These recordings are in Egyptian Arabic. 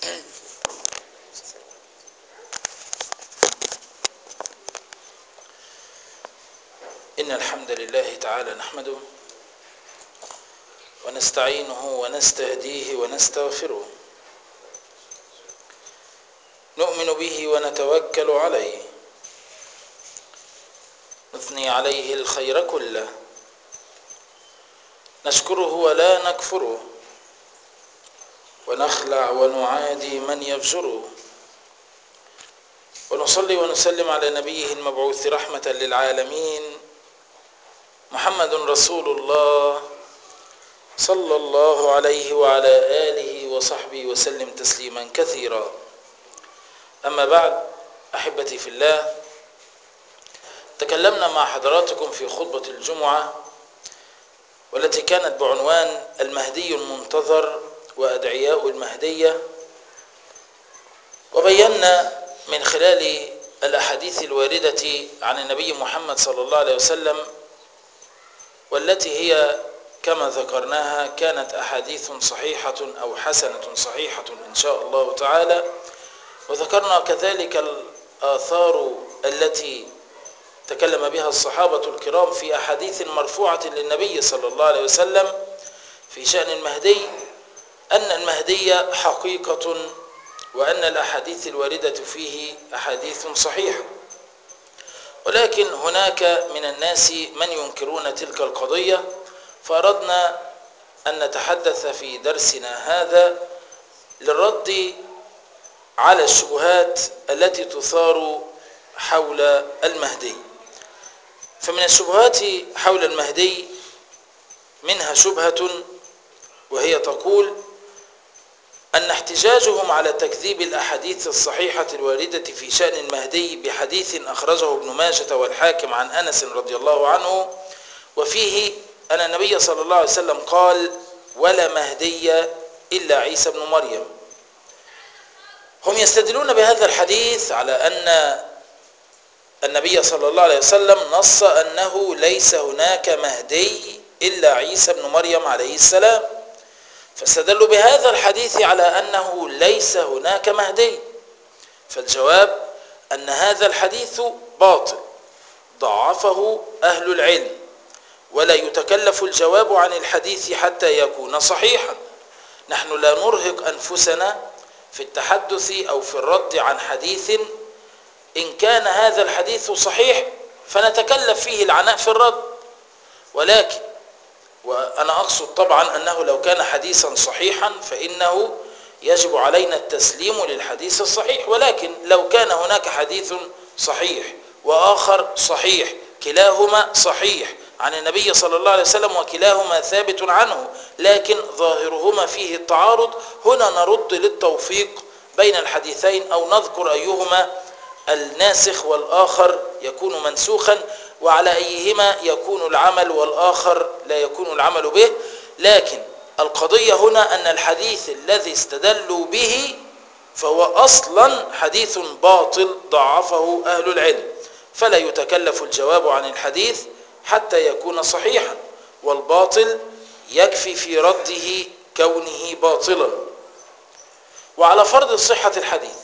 إن الحمد لله تعالى نحمده ونستعينه ونستهديه ونستغفره نؤمن به ونتوكل عليه نثني عليه الخير كله نشكره ولا نكفره ونخلع ونعادي من يفجره ونصلي ونسلم على نبيه المبعوث رحمة للعالمين محمد رسول الله صلى الله عليه وعلى آله وصحبه وسلم تسليما كثيرا أما بعد أحبتي في الله تكلمنا مع حضراتكم في خطبة الجمعة والتي كانت بعنوان المهدي المنتظر وأدعياء المهدية وبينا من خلال الأحاديث الواردة عن النبي محمد صلى الله عليه وسلم والتي هي كما ذكرناها كانت أحاديث صحيحة أو حسنة صحيحة إن شاء الله تعالى وذكرنا كذلك الآثار التي تكلم بها الصحابة الكرام في أحاديث مرفوعة للنبي صلى الله عليه وسلم في شأن المهدي أن المهدي حقيقة وأن الأحاديث الواردة فيه أحاديث صحيحة ولكن هناك من الناس من ينكرون تلك القضية فأردنا أن نتحدث في درسنا هذا للرد على الشبهات التي تثار حول المهدي فمن الشبهات حول المهدي منها شبهة وهي تقول أن احتجاجهم على تكذيب الأحاديث الصحيحة الواردة في شأن المهدي بحديث أخرجه ابن ماجة والحاكم عن أنس رضي الله عنه وفيه أن النبي صلى الله عليه وسلم قال ولا مهدي إلا عيسى بن مريم هم يستدلون بهذا الحديث على أن النبي صلى الله عليه وسلم نص أنه ليس هناك مهدي إلا عيسى بن مريم عليه السلام فاستدلوا بهذا الحديث على أنه ليس هناك مهدي فالجواب أن هذا الحديث باطل ضعفه أهل العلم ولا يتكلف الجواب عن الحديث حتى يكون صحيحا نحن لا نرهق أنفسنا في التحدث أو في الرد عن حديث إن كان هذا الحديث صحيح فنتكلف فيه العناء في الرد ولكن وأنا أقصد طبعا أنه لو كان حديثا صحيحا فإنه يجب علينا التسليم للحديث الصحيح ولكن لو كان هناك حديث صحيح وآخر صحيح كلاهما صحيح عن النبي صلى الله عليه وسلم وكلاهما ثابت عنه لكن ظاهرهما فيه التعارض هنا نرد للتوفيق بين الحديثين أو نذكر أيهما الناسخ والآخر يكون منسوخا وعلى أيهما يكون العمل والآخر لا يكون العمل به لكن القضية هنا أن الحديث الذي استدلوا به فهو أصلا حديث باطل ضعفه أهل العلم فلا يتكلف الجواب عن الحديث حتى يكون صحيحا والباطل يكفي في رده كونه باطلا وعلى فرض صحة الحديث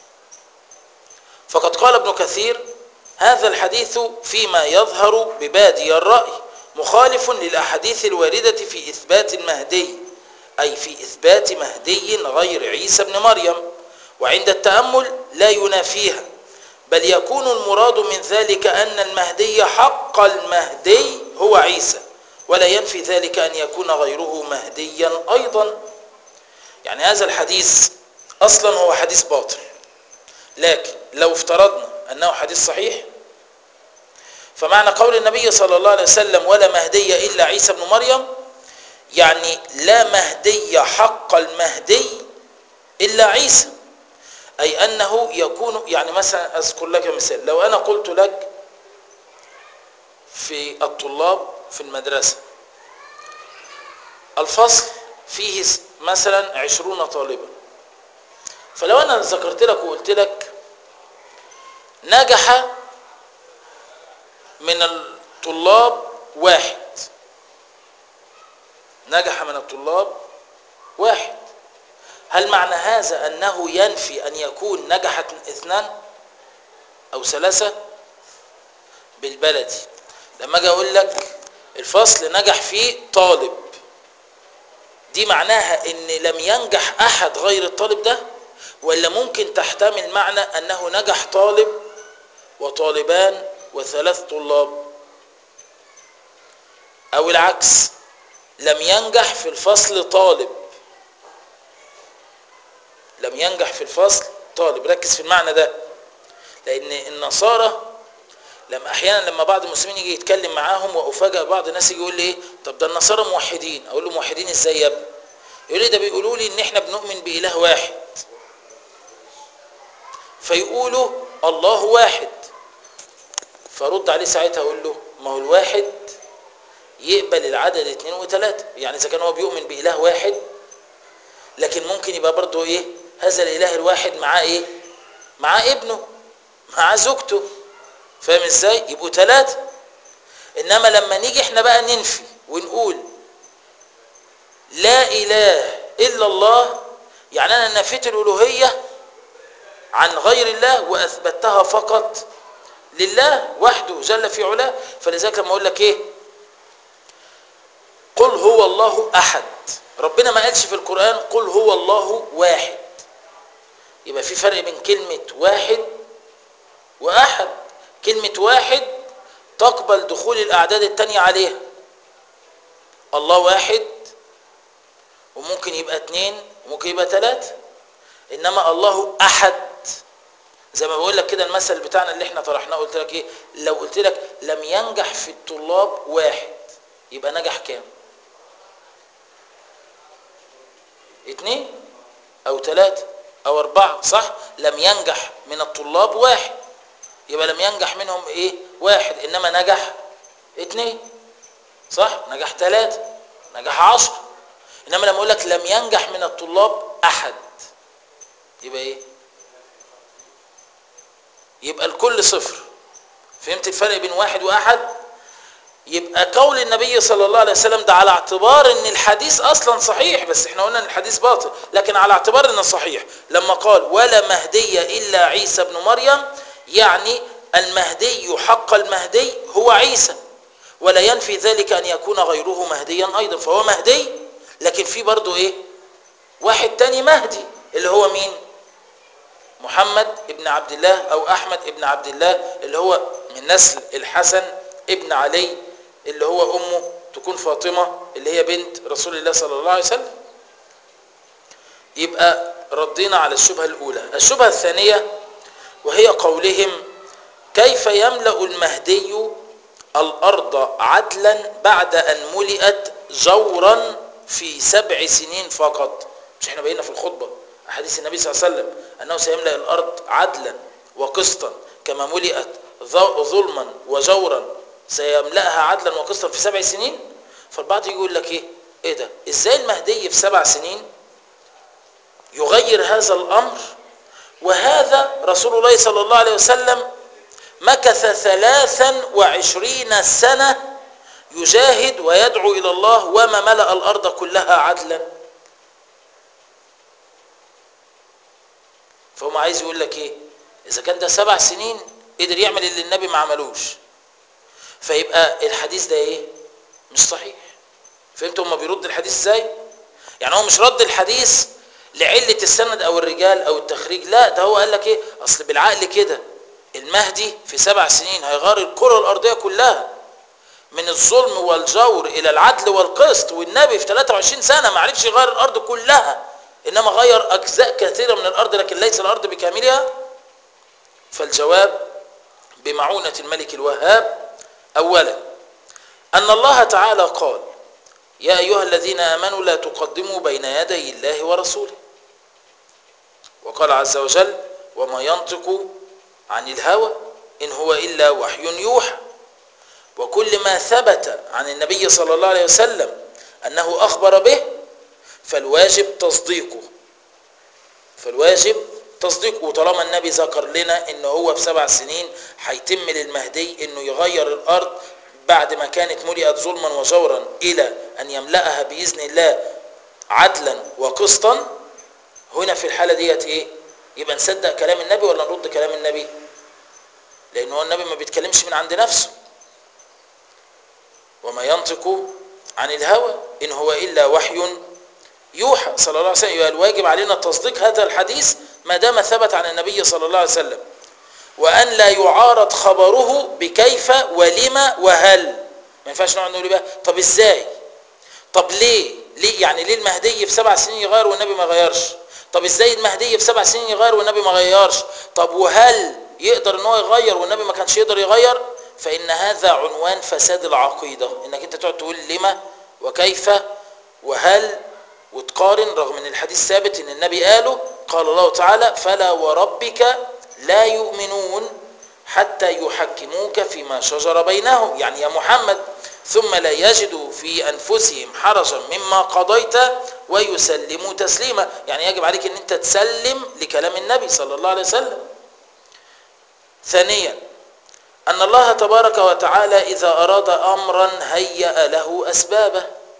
فقد قال ابن كثير هذا الحديث فيما يظهر ببادي الرأي مخالف للأحاديث الواردة في إثبات المهدي أي في إثبات مهدي غير عيسى بن مريم وعند التأمل لا ينافيها بل يكون المراد من ذلك أن المهدي حق المهدي هو عيسى ولا ينفي ذلك أن يكون غيره مهديا أيضا يعني هذا الحديث أصلا هو حديث باطل لكن لو افترضنا أنه حديث صحيح فمعنى قول النبي صلى الله عليه وسلم ولا مهدي إلا عيسى بن مريم يعني لا مهدي حق المهدي إلا عيسى أي أنه يكون يعني مثلا أذكر لك مثال لو أنا قلت لك في الطلاب في المدرسة الفصل فيه مثلا عشرون طالبا فلو أنا ذكرت لك وقلت لك نجح من الطلاب واحد نجح من الطلاب واحد هل معنى هذا أنه ينفي أن يكون نجحت اثنان أو ثلاثة بالبلدي لما أجي أقول لك الفصل نجح فيه طالب دي معناها ان لم ينجح احد غير الطالب ده ولا ممكن تحتمل معنى انه نجح طالب وطالبان وثلاث طلاب او العكس لم ينجح في الفصل طالب لم ينجح في الفصل طالب ركز في المعنى ده لان النصارى لما احيانا لما بعض المسلمين يجي يتكلم معاهم وافاجئ بعض الناس يجي يقول لي ايه طب ده النصارى موحدين اقول له موحدين ازاي يا ابني يقول لي ده بيقولوا لي ان احنا بنؤمن باله واحد فيقولوا الله واحد فرد عليه ساعتها اقول له ما هو الواحد يقبل العدد اثنين وثلاثة يعني اذا كان هو بيؤمن باله واحد لكن ممكن يبقى برضه ايه هذا الاله الواحد معاه ايه معاه ابنه معاه زوجته فاهم ازاي يبقوا ثلاثة انما لما نيجي احنا بقى ننفي ونقول لا اله الا الله يعني انا نفيت الالوهيه عن غير الله واثبتها فقط لله وحده جل في علاه فلذلك لما اقول لك ايه قل هو الله احد ربنا ما قالش في القران قل هو الله واحد يبقى في فرق بين كلمه واحد واحد كلمه واحد تقبل دخول الاعداد التانية عليها الله واحد وممكن يبقى اثنين وممكن يبقى ثلاثة انما الله احد زي ما بقول لك كده المثل بتاعنا اللي احنا طرحناه قلت لك ايه لو قلت لك لم ينجح في الطلاب واحد يبقى نجح كام اثنين او ثلاثة او اربعة صح لم ينجح من الطلاب واحد يبقى لم ينجح منهم ايه واحد انما نجح اثنين صح نجح ثلاثة نجح عشرة انما لما اقول لك لم ينجح من الطلاب احد يبقى ايه يبقى الكل صفر فهمت الفرق بين واحد واحد يبقى قول النبي صلى الله عليه وسلم ده على اعتبار ان الحديث اصلا صحيح بس احنا قلنا ان الحديث باطل لكن على اعتبار انه صحيح لما قال ولا مهدي الا عيسى ابن مريم يعني المهدي حق المهدي هو عيسى ولا ينفي ذلك ان يكون غيره مهديا ايضا فهو مهدي لكن في برضه ايه واحد تاني مهدي اللي هو مين محمد ابن عبد الله او احمد ابن عبد الله اللي هو من نسل الحسن ابن علي اللي هو امه تكون فاطمه اللي هي بنت رسول الله صلى الله عليه وسلم يبقى ردينا على الشبهه الاولى الشبهه الثانيه وهي قولهم كيف يملا المهدي الارض عدلا بعد ان ملئت جورا في سبع سنين فقط مش احنا بقينا في الخطبه احاديث النبي صلى الله عليه وسلم انه سيملا الارض عدلا وقسطا كما ملئت ظلما وجورا سيملاها عدلا وقسطا في سبع سنين فالبعض يقول لك ايه ايه ده ازاي المهدي في سبع سنين يغير هذا الامر وهذا رسول الله صلى الله عليه وسلم مكث ثلاثا وعشرين سنة يجاهد ويدعو إلى الله وما ملأ الأرض كلها عدلا فهم عايز يقول لك ايه اذا كان ده سبع سنين قدر يعمل اللي النبي ما عملوش فيبقى الحديث ده ايه مش صحيح فهمتوا هما بيرد الحديث ازاي يعني هو مش رد الحديث لعلة السند او الرجال او التخريج لا ده هو قال لك ايه اصل بالعقل كده المهدي في سبع سنين هيغير الكرة الارضية كلها من الظلم والجور الى العدل والقسط والنبي في 23 سنة ما عرفش يغير الارض كلها انما غير اجزاء كثيرة من الارض لكن ليس الارض بكاملها فالجواب بمعونة الملك الوهاب اولا ان الله تعالى قال يا ايها الذين امنوا لا تقدموا بين يدي الله ورسوله وقال عز وجل وما ينطق عن الهوى ان هو الا وحي يوحى وكل ما ثبت عن النبي صلى الله عليه وسلم انه اخبر به فالواجب تصديقه فالواجب تصديقه وطالما النبي ذكر لنا ان هو في سبع سنين هيتم للمهدي انه يغير الارض بعد ما كانت ملئت ظلما وجورا الى ان يملأها باذن الله عدلا وقسطا هنا في الحالة ديت ايه يبقى نصدق كلام النبي ولا نرد كلام النبي لان هو النبي ما بيتكلمش من عند نفسه وما ينطق عن الهوى ان هو الا وحي يوحى صلى الله عليه وسلم يبقى الواجب علينا تصديق هذا الحديث ما دام ثبت عن النبي صلى الله عليه وسلم وان لا يعارض خبره بكيف ولما وهل ما ينفعش نقعد نقول بقى طب ازاي طب ليه ليه يعني ليه المهدي في سبع سنين يغير والنبي ما غيرش طب ازاي المهدي في سبع سنين يغير والنبي ما غيرش طب وهل يقدر ان هو يغير والنبي ما كانش يقدر يغير فان هذا عنوان فساد العقيده انك انت تقعد تقول لما وكيف وهل وتقارن رغم ان الحديث ثابت ان النبي قاله قال الله تعالى فلا وربك لا يؤمنون حتى يحكموك فيما شجر بينهم يعني يا محمد ثم لا يجدوا في أنفسهم حرجا مما قضيت ويسلموا تسليما يعني يجب عليك أن أنت تسلم لكلام النبي صلى الله عليه وسلم ثانيا أن الله تبارك وتعالى إذا أراد أمرا هيأ له أسبابه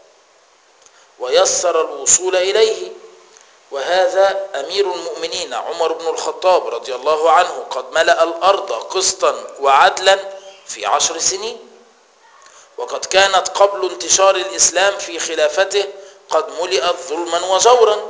ويسر الوصول إليه وهذا أمير المؤمنين عمر بن الخطاب رضي الله عنه قد ملأ الأرض قسطا وعدلا في عشر سنين وقد كانت قبل انتشار الإسلام في خلافته قد ملئت ظلما وجورا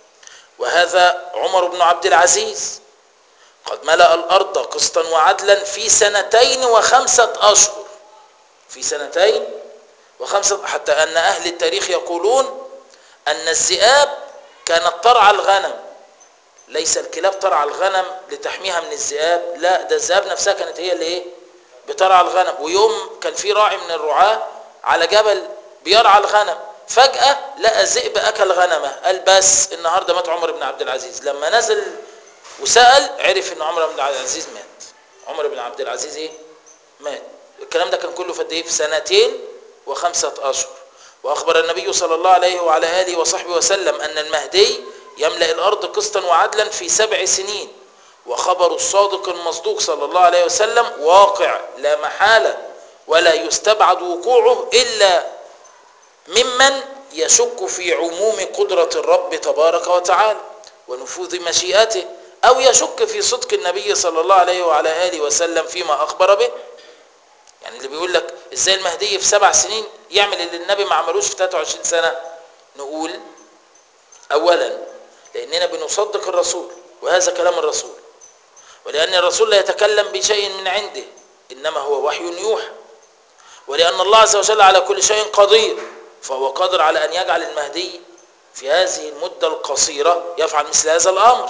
وهذا عمر بن عبد العزيز قد ملأ الأرض قسطا وعدلا في سنتين وخمسة أشهر في سنتين وخمسة حتى أن أهل التاريخ يقولون أن الذئاب كانت ترعى الغنم ليس الكلاب ترعى الغنم لتحميها من الذئاب لا ده الذئاب نفسها كانت هي اللي ايه بترعى الغنم ويوم كان في راعي من الرعاة على جبل بيرعى الغنم فجأة لقى ذئب أكل غنمه قال بس النهاردة مات عمر بن عبد العزيز لما نزل وسأل عرف ان عمر بن عبد العزيز مات عمر بن عبد العزيز ايه مات الكلام ده كان كله في قد ايه في سنتين وخمسة أشهر وأخبر النبي صلى الله عليه وعلى آله وصحبه وسلم أن المهدي يملأ الأرض قسطا وعدلا في سبع سنين وخبر الصادق المصدوق صلى الله عليه وسلم واقع لا محالة ولا يستبعد وقوعه إلا ممن يشك في عموم قدرة الرب تبارك وتعالى ونفوذ مشيئته أو يشك في صدق النبي صلى الله عليه وعلى آله وسلم فيما أخبر به يعني اللي بيقول لك ازاي المهدي في سبع سنين يعمل اللي النبي ما عملوش في 23 سنة نقول أولا لأننا بنصدق الرسول وهذا كلام الرسول ولأن الرسول لا يتكلم بشيء من عنده إنما هو وحي يوحى ولأن الله عز وجل على كل شيء قدير فهو قادر على أن يجعل المهدي في هذه المدة القصيرة يفعل مثل هذا الأمر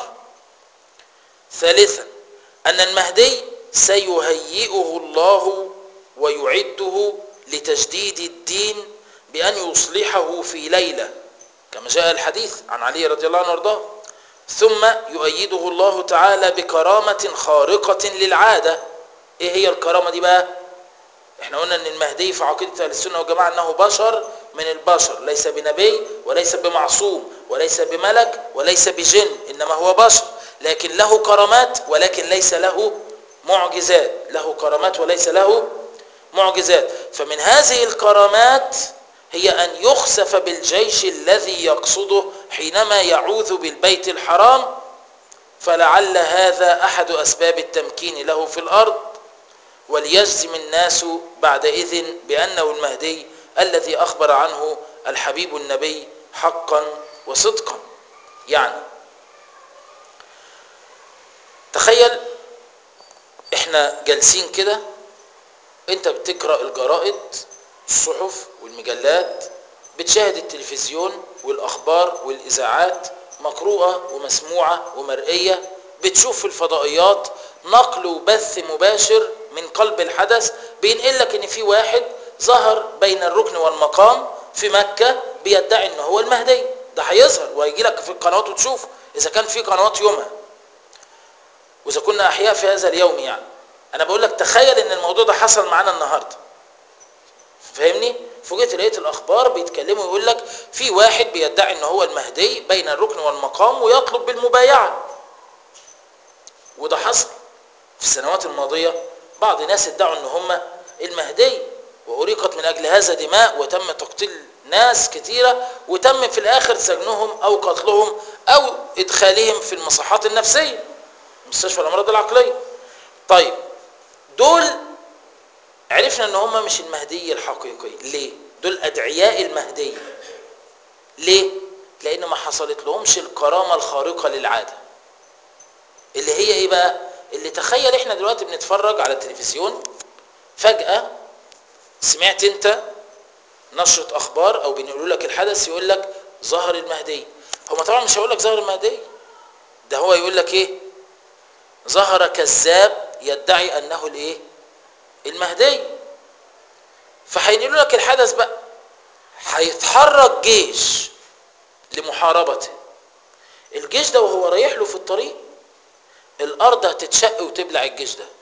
ثالثا أن المهدي سيهيئه الله ويعده لتجديد الدين بأن يصلحه في ليلة كما جاء الحديث عن علي رضي الله عنه وارضاه ثم يؤيده الله تعالى بكرامة خارقة للعادة ايه هي الكرامة دي بقى احنا قلنا ان المهدي في عقيدة اهل السنة والجماعة انه بشر من البشر ليس بنبي وليس بمعصوم وليس بملك وليس بجن انما هو بشر لكن له كرامات ولكن ليس له معجزات له كرامات وليس له معجزات فمن هذه الكرامات هي أن يخسف بالجيش الذي يقصده حينما يعوذ بالبيت الحرام فلعل هذا أحد أسباب التمكين له في الأرض وليجزم الناس بعد إذن بأنه المهدي الذي أخبر عنه الحبيب النبي حقا وصدقا يعني تخيل احنا جالسين كده انت بتقرأ الجرائد الصحف والمجلات بتشاهد التلفزيون والأخبار والإذاعات مقروءة ومسموعة ومرئية بتشوف في الفضائيات نقل وبث مباشر من قلب الحدث بينقل لك ان في واحد ظهر بين الركن والمقام في مكة بيدعي ان هو المهدي ده هيظهر وهيجي لك في القنوات وتشوف اذا كان في قنوات يومها واذا كنا احياء في هذا اليوم يعني انا بقول لك تخيل ان الموضوع ده حصل معانا النهارده فاهمني فوجئت لقيت الاخبار بيتكلموا يقول لك في واحد بيدعي ان هو المهدي بين الركن والمقام ويطلب بالمبايعه وده حصل في السنوات الماضيه بعض الناس ادعوا ان هم المهدي واريقت من اجل هذا دماء وتم تقتيل ناس كتيرة وتم في الآخر سجنهم أو قتلهم أو إدخالهم في المصحات النفسية مستشفى الأمراض العقلية طيب دول عرفنا ان هم مش المهدي الحقيقي ليه دول ادعياء المهدي ليه لان ما حصلت لهمش الكرامه الخارقه للعاده اللي هي ايه بقى اللي تخيل احنا دلوقتي بنتفرج على التلفزيون فجاه سمعت انت نشره اخبار او بينقلوا لك الحدث يقول لك ظهر المهدي هو طبعا مش هيقول لك ظهر المهدي ده هو يقول لك ايه ظهر كذاب يدعي انه الايه المهدي فهينقلوا لك الحدث بقى هيتحرك جيش لمحاربته الجيش ده وهو رايح له في الطريق الارض هتتشق وتبلع الجيش ده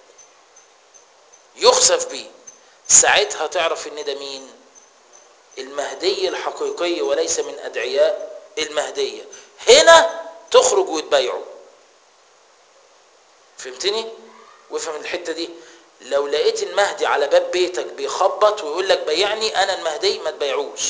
يخسف بيه ساعتها تعرف ان ده مين المهدي الحقيقي وليس من ادعياء المهديه هنا تخرج وتبايعه فهمتني وافهم الحته دي لو لقيت المهدي على باب بيتك بيخبط ويقول لك بيعني انا المهدي ما تبيعوش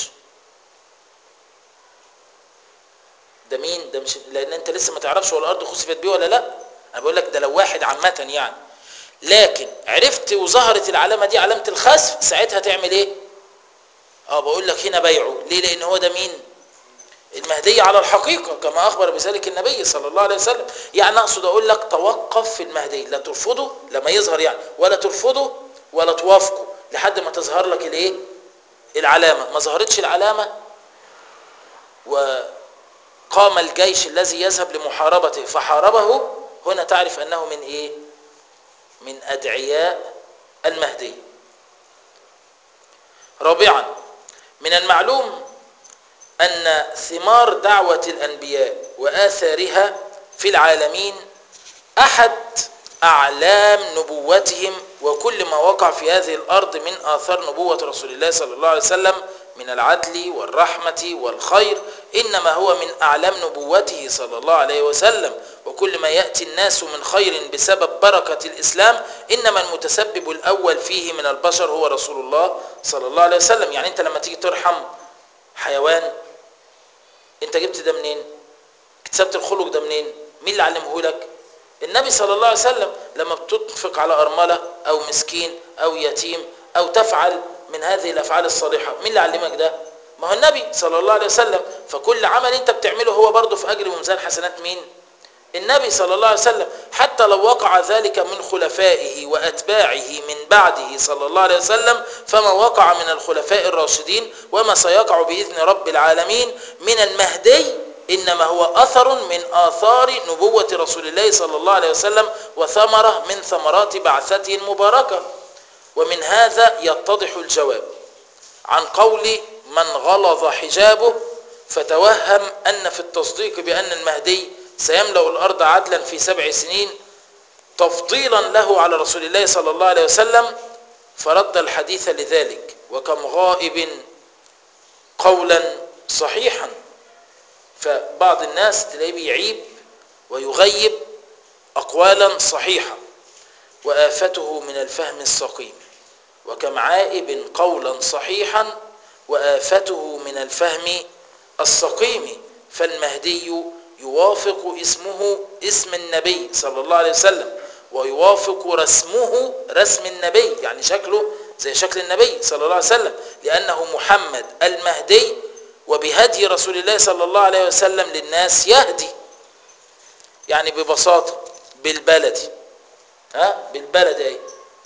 ده مين ده مش لان انت لسه ما تعرفش هو الارض خسفت بيه ولا لا انا بقول لك ده لو واحد عامه يعني لكن عرفت وظهرت العلامه دي علامه الخسف ساعتها تعمل ايه اه بقول لك هنا بيعه ليه لان هو ده مين المهدي على الحقيقة كما أخبر بذلك النبي صلى الله عليه وسلم يعني أقصد أقول لك توقف في المهدي لا ترفضه لما يظهر يعني ولا ترفضه ولا توافقه لحد ما تظهر لك الايه العلامة ما ظهرتش العلامة وقام الجيش الذي يذهب لمحاربته فحاربه هنا تعرف أنه من إيه من أدعياء المهدي رابعا من المعلوم أن ثمار دعوة الأنبياء وآثارها في العالمين أحد أعلام نبوتهم وكل ما وقع في هذه الأرض من آثار نبوة رسول الله صلى الله عليه وسلم من العدل والرحمة والخير إنما هو من أعلام نبوته صلى الله عليه وسلم وكل ما يأتي الناس من خير بسبب بركة الإسلام إنما المتسبب الأول فيه من البشر هو رسول الله صلى الله عليه وسلم يعني أنت لما تيجي ترحم حيوان انت جبت ده منين اكتسبت الخلق ده منين مين اللي علمه لك النبي صلى الله عليه وسلم لما بتنفق على أرملة أو مسكين أو يتيم أو تفعل من هذه الأفعال الصالحة مين اللي علمك ده ما هو النبي صلى الله عليه وسلم فكل عمل انت بتعمله هو برضه في أجر وميزان حسنات مين النبي صلى الله عليه وسلم حتى لو وقع ذلك من خلفائه وأتباعه من بعده صلى الله عليه وسلم فما وقع من الخلفاء الراشدين وما سيقع بإذن رب العالمين من المهدي إنما هو أثر من آثار نبوة رسول الله صلى الله عليه وسلم وثمرة من ثمرات بعثته المباركة ومن هذا يتضح الجواب عن قول من غلظ حجابه فتوهم أن في التصديق بأن المهدي سيملأ الأرض عدلا في سبع سنين تفضيلا له على رسول الله صلى الله عليه وسلم فرد الحديث لذلك وكم غائب قولا صحيحا فبعض الناس تلاقيه بيعيب ويغيب أقوالا صحيحة وآفته من الفهم السقيم وكم عائب قولا صحيحا وآفته من الفهم السقيم فالمهدي يوافق اسمه اسم النبي صلى الله عليه وسلم ويوافق رسمه رسم النبي يعني شكله زي شكل النبي صلى الله عليه وسلم لأنه محمد المهدي وبهدي رسول الله صلى الله عليه وسلم للناس يهدي يعني ببساطة بالبلدي ها بالبلد ايه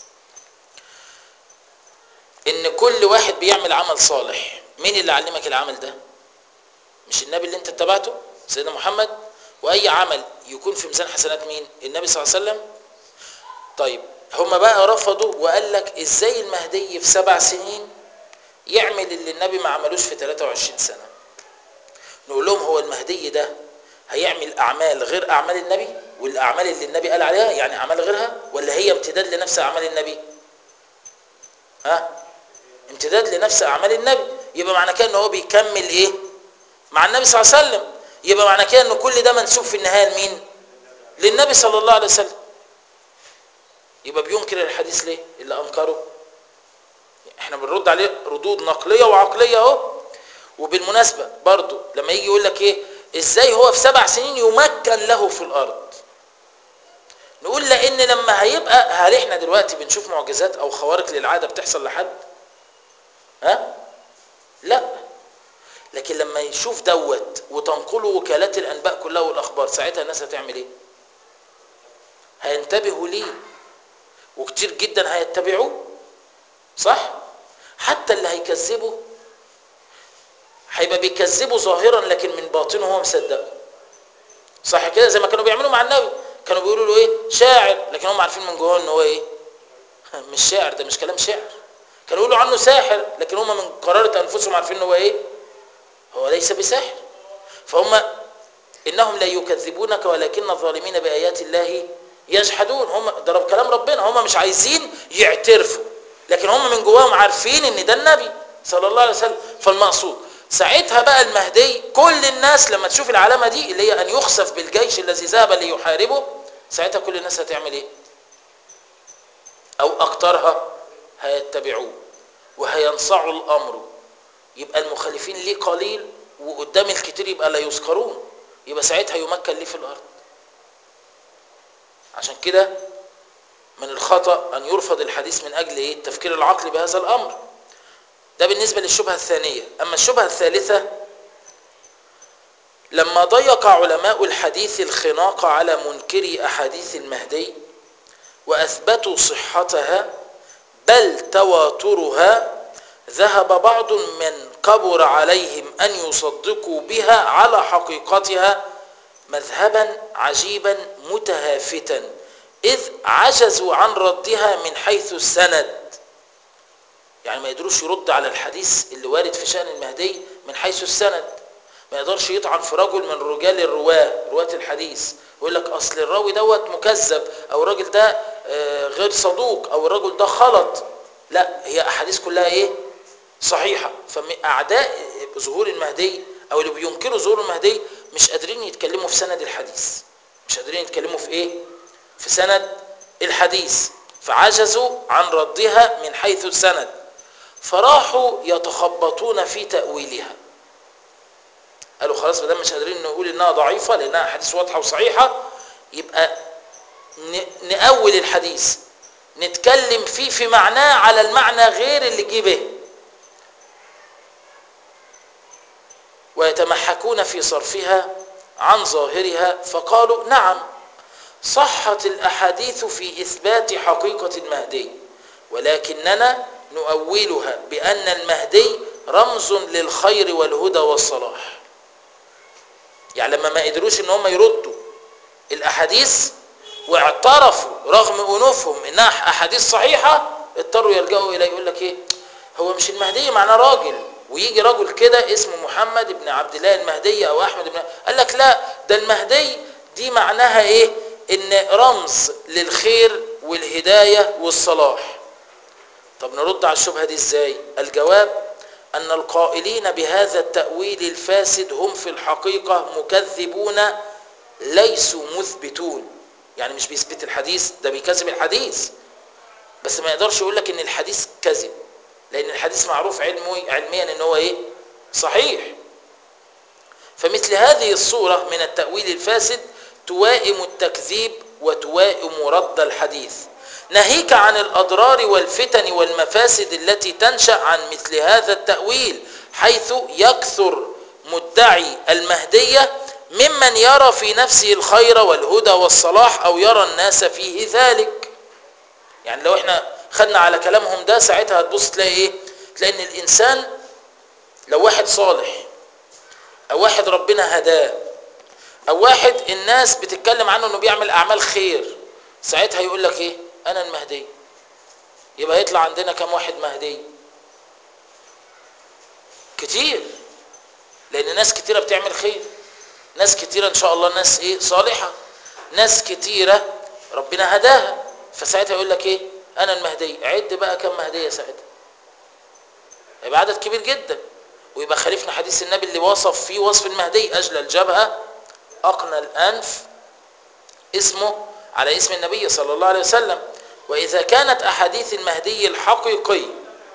ان كل واحد بيعمل عمل صالح مين اللي علمك العمل ده مش النبي اللي انت اتبعته سيدنا محمد واي عمل يكون في ميزان حسنات مين النبي صلى الله عليه وسلم طيب هم بقى رفضوا وقال لك ازاي المهدي في سبع سنين يعمل اللي النبي ما عملوش في 23 سنة نقول لهم هو المهدي ده هيعمل اعمال غير اعمال النبي والاعمال اللي النبي قال عليها يعني اعمال غيرها ولا هي امتداد لنفس اعمال النبي ها امتداد لنفس اعمال النبي يبقى معنى كده ان هو بيكمل ايه مع النبي صلى الله عليه وسلم يبقى معنى كده ان كل ده منسوب في النهايه لمين للنبي صلى الله عليه وسلم يبقى بينكر الحديث ليه اللي انكره احنا بنرد عليه ردود نقليه وعقليه اهو وبالمناسبة برضو لما يجي يقول لك ايه ازاي هو في سبع سنين يمكن له في الارض نقول لان لما هيبقى هل احنا دلوقتي بنشوف معجزات او خوارق للعادة بتحصل لحد ها لا لكن لما يشوف دوت وتنقله وكالات الانباء كلها والاخبار ساعتها الناس هتعمل ايه هينتبهوا ليه وكتير جدا هيتبعوه صح حتى اللي هيكذبه هيبقى بيكذبه ظاهرا لكن من باطنه هو مصدقه صح كده زي ما كانوا بيعملوا مع النبي كانوا بيقولوا له ايه شاعر لكن هم عارفين من جواهم ان هو ايه مش شاعر ده مش كلام شعر كانوا يقولوا عنه ساحر لكن هم من قرارة انفسهم عارفين ان هو ايه هو ليس بساحر فهم انهم لا يكذبونك ولكن الظالمين بايات الله يجحدون هم ده كلام ربنا هم مش عايزين يعترفوا لكن هم من جواهم عارفين ان ده النبي صلى الله عليه وسلم فالمقصود ساعتها بقى المهدي كل الناس لما تشوف العلامة دي اللي هي أن يخسف بالجيش الذي ذهب ليحاربه ساعتها كل الناس هتعمل إيه أو أكترها هيتبعوه وهينصعوا الأمر يبقى المخالفين ليه قليل وقدام الكتير يبقى لا يذكرون يبقى ساعتها يمكن ليه في الأرض عشان كده من الخطأ أن يرفض الحديث من أجل إيه؟ التفكير العقلي بهذا الأمر ده بالنسبة للشبهة الثانية أما الشبهة الثالثة لما ضيق علماء الحديث الخناق على منكري أحاديث المهدي وأثبتوا صحتها بل تواترها ذهب بعض من كبر عليهم أن يصدقوا بها على حقيقتها مذهبا عجيبا متهافتا إذ عجزوا عن ردها من حيث السند يعني ما يقدروش يرد على الحديث اللي وارد في شأن المهدي من حيث السند ما يقدرش يطعن في رجل من رجال الرواه رواة الحديث يقول لك أصل الراوي دوت مكذب أو الراجل ده غير صدوق أو الرجل ده خلط لا هي أحاديث كلها إيه صحيحة فأعداء ظهور المهدي أو اللي بينكروا ظهور المهدي مش قادرين يتكلموا في سند الحديث مش قادرين يتكلموا في إيه في سند الحديث فعجزوا عن ردها من حيث السند فراحوا يتخبطون في تأويلها قالوا خلاص ما دام مش قادرين نقول انها ضعيفه لانها حديث واضحه وصحيحه يبقى نأول الحديث نتكلم فيه في معناه على المعنى غير اللي جه به ويتمحكون في صرفها عن ظاهرها فقالوا نعم صحت الأحاديث في إثبات حقيقة المهدي ولكننا نؤولها بأن المهدي رمز للخير والهدى والصلاح يعني لما ما قدروش ان هم يردوا الاحاديث واعترفوا رغم انوفهم انها احاديث صحيحه اضطروا يلجأوا الى يقول لك ايه هو مش المهدي معناه راجل ويجي رجل كده اسمه محمد بن عبد الله المهدي او احمد بن قال لك لا ده المهدي دي معناها ايه ان رمز للخير والهدايه والصلاح طب نرد على الشبهه دي ازاي الجواب أن القائلين بهذا التأويل الفاسد هم في الحقيقة مكذبون ليسوا مثبتون يعني مش بيثبت الحديث ده بيكذب الحديث بس ما يقدرش يقول لك ان الحديث كذب لان الحديث معروف علمي علميا ان هو ايه صحيح فمثل هذه الصورة من التأويل الفاسد توائم التكذيب وتوائم رد الحديث ناهيك عن الأضرار والفتن والمفاسد التي تنشأ عن مثل هذا التأويل حيث يكثر مدعي المهدية ممن يرى في نفسه الخير والهدى والصلاح أو يرى الناس فيه ذلك يعني لو احنا خدنا على كلامهم ده ساعتها هتبص تلاقي ايه تلاقي ان الانسان لو واحد صالح او واحد ربنا هداه او واحد الناس بتتكلم عنه انه بيعمل اعمال خير ساعتها يقول لك ايه انا المهدي يبقى يطلع عندنا كم واحد مهدي كتير لان ناس كتيره بتعمل خير ناس كتيره ان شاء الله ناس ايه صالحه ناس كتيره ربنا هداها فساعتها يقول لك ايه انا المهدي عد بقى كم مهديه ساعتها يبقى عدد كبير جدا ويبقى خالفنا حديث النبي اللي وصف فيه وصف المهدي اجل الجبهه اقنى الانف اسمه على اسم النبي صلى الله عليه وسلم وإذا كانت أحاديث المهدي الحقيقي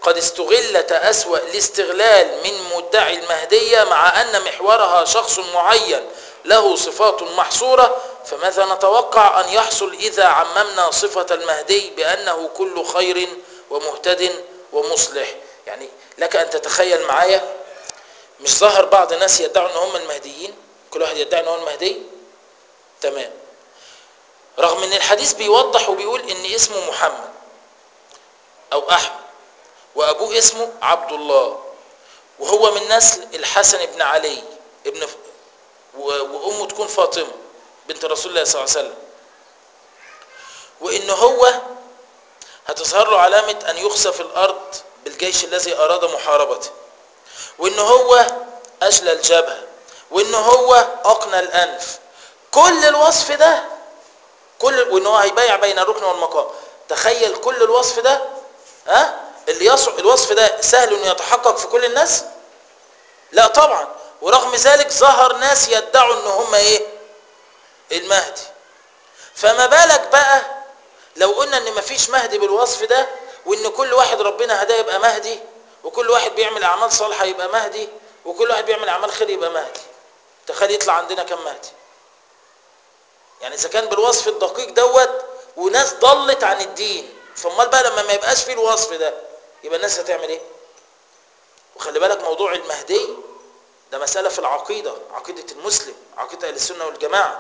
قد استغلت أسوأ الاستغلال من مدعي المهدية مع أن محورها شخص معين له صفات محصورة فماذا نتوقع أن يحصل إذا عممنا صفة المهدي بأنه كل خير ومهتد ومصلح يعني لك أن تتخيل معايا مش ظهر بعض الناس يدعوا أن هم المهديين كل واحد يدعي أن هو المهدي تمام رغم أن الحديث بيوضح وبيقول أن اسمه محمد أو أحمد وأبوه اسمه عبد الله وهو من نسل الحسن بن علي ابن ف... و... وأمه تكون فاطمة بنت رسول الله صلى الله عليه وسلم وإن هو هتظهر له علامة أن يخسف الأرض بالجيش الذي أراد محاربته وإن هو أجلى الجبهة وإن هو أقنى الأنف كل الوصف ده كل وإن هو هيبايع بين الركن والمقام تخيل كل الوصف ده ها اللي يصع الوصف ده سهل انه يتحقق في كل الناس لا طبعا ورغم ذلك ظهر ناس يدعوا ان هم ايه المهدي فما بالك بقى لو قلنا ان مفيش مهدي بالوصف ده وان كل واحد ربنا هداه يبقى مهدي وكل واحد بيعمل اعمال صالحه يبقى مهدي وكل واحد بيعمل اعمال خير يبقى مهدي تخيل يطلع عندنا كم مهدي يعني اذا كان بالوصف الدقيق دوت وناس ضلت عن الدين فامال بقى لما ما يبقاش فيه الوصف ده يبقى الناس هتعمل ايه وخلي بالك موضوع المهدي ده مسألة في العقيدة عقيدة المسلم عقيدة أهل السنة والجماعة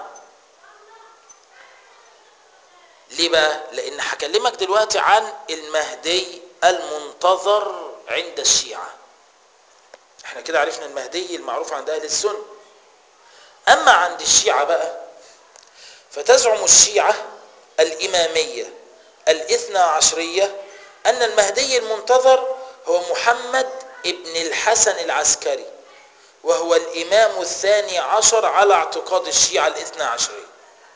ليه بقى لأن هكلمك دلوقتي عن المهدي المنتظر عند الشيعة احنا كده عرفنا المهدي المعروف عند أهل السنة أما عند الشيعة بقى فتزعم الشيعة الإمامية الاثنى عشرية أن المهدي المنتظر هو محمد ابن الحسن العسكري وهو الإمام الثاني عشر على اعتقاد الشيعة الاثنى عشرية